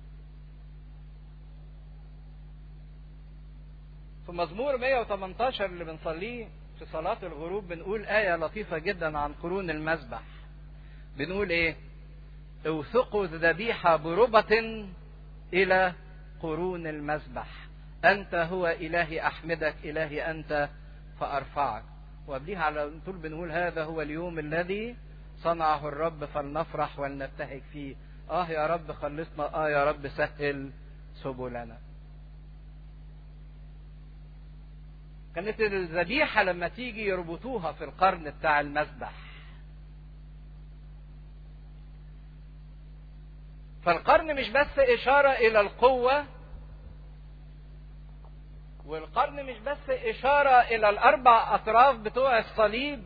في مزمور 118 اللي بنصليه في صلاة الغروب بنقول آية لطيفة جدا عن قرون المذبح بنقول إيه اوثقوا ذبيحة بربة إلى قرون المذبح أنت هو إلهي أحمدك إلهي أنت فأرفعك وقبليها على طول بنقول هذا هو اليوم الذي صنعه الرب فلنفرح ولنبتهج فيه آه يا رب خلصنا آه يا رب سهل سبلنا كانت الذبيحة لما تيجي يربطوها في القرن بتاع المذبح فالقرن مش بس إشارة إلى القوة والقرن مش بس إشارة إلى الأربع أطراف بتوع الصليب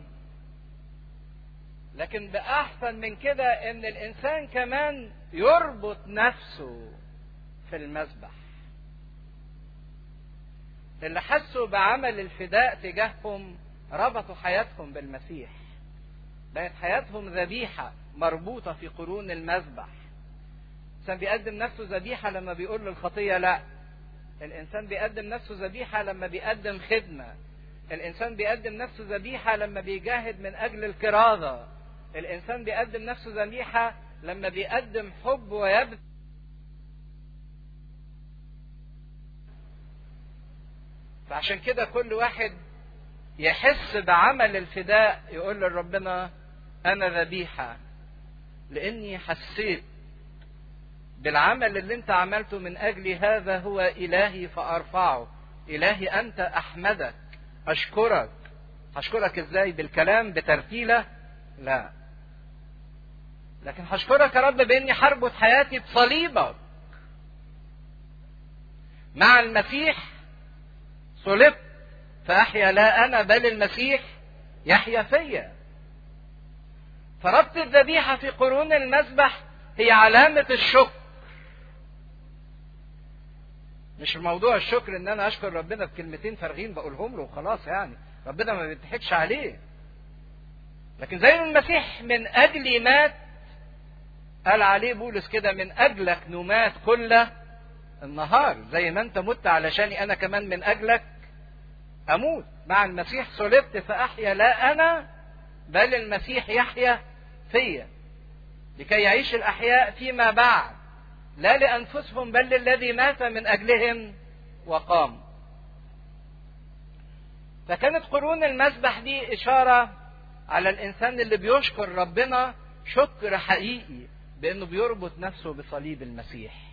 لكن بأحسن من كده إن الإنسان كمان يربط نفسه في المذبح اللي حسوا بعمل الفداء تجاههم ربطوا حياتهم بالمسيح بقت حياتهم ذبيحة مربوطة في قرون المذبح الإنسان بيقدم نفسه ذبيحة لما بيقول للخطية لا الإنسان بيقدم نفسه ذبيحة لما بيقدم خدمة الإنسان بيقدم نفسه ذبيحة لما بيجاهد من أجل الكرازة الإنسان بيقدم نفسه ذبيحة لما بيقدم حب ويبذل فعشان كده كل واحد يحس بعمل الفداء يقول لربنا أنا ذبيحة لأني حسيت بالعمل اللي انت عملته من اجلي هذا هو الهي فارفعه الهي انت احمدك اشكرك هشكرك ازاي بالكلام بترتيله لا لكن هشكرك يا رب باني هربط حياتي بصليبك مع المسيح صلبت فاحيا لا انا بل المسيح يحيا فيا فربط الذبيحه في قرون المذبح هي علامه الشكر مش موضوع الشكر ان انا اشكر ربنا بكلمتين فارغين بقولهم له وخلاص يعني ربنا ما بيضحكش عليه لكن زي ما المسيح من اجلي مات قال عليه بولس كده من اجلك نمات كل النهار زي ما انت مت علشاني انا كمان من اجلك اموت مع المسيح صلبت فاحيا لا انا بل المسيح يحيا فيا لكي يعيش الاحياء فيما بعد لا لانفسهم بل للذي مات من اجلهم وقام فكانت قرون المسبح دي اشاره على الانسان اللي بيشكر ربنا شكر حقيقي بانه بيربط نفسه بصليب المسيح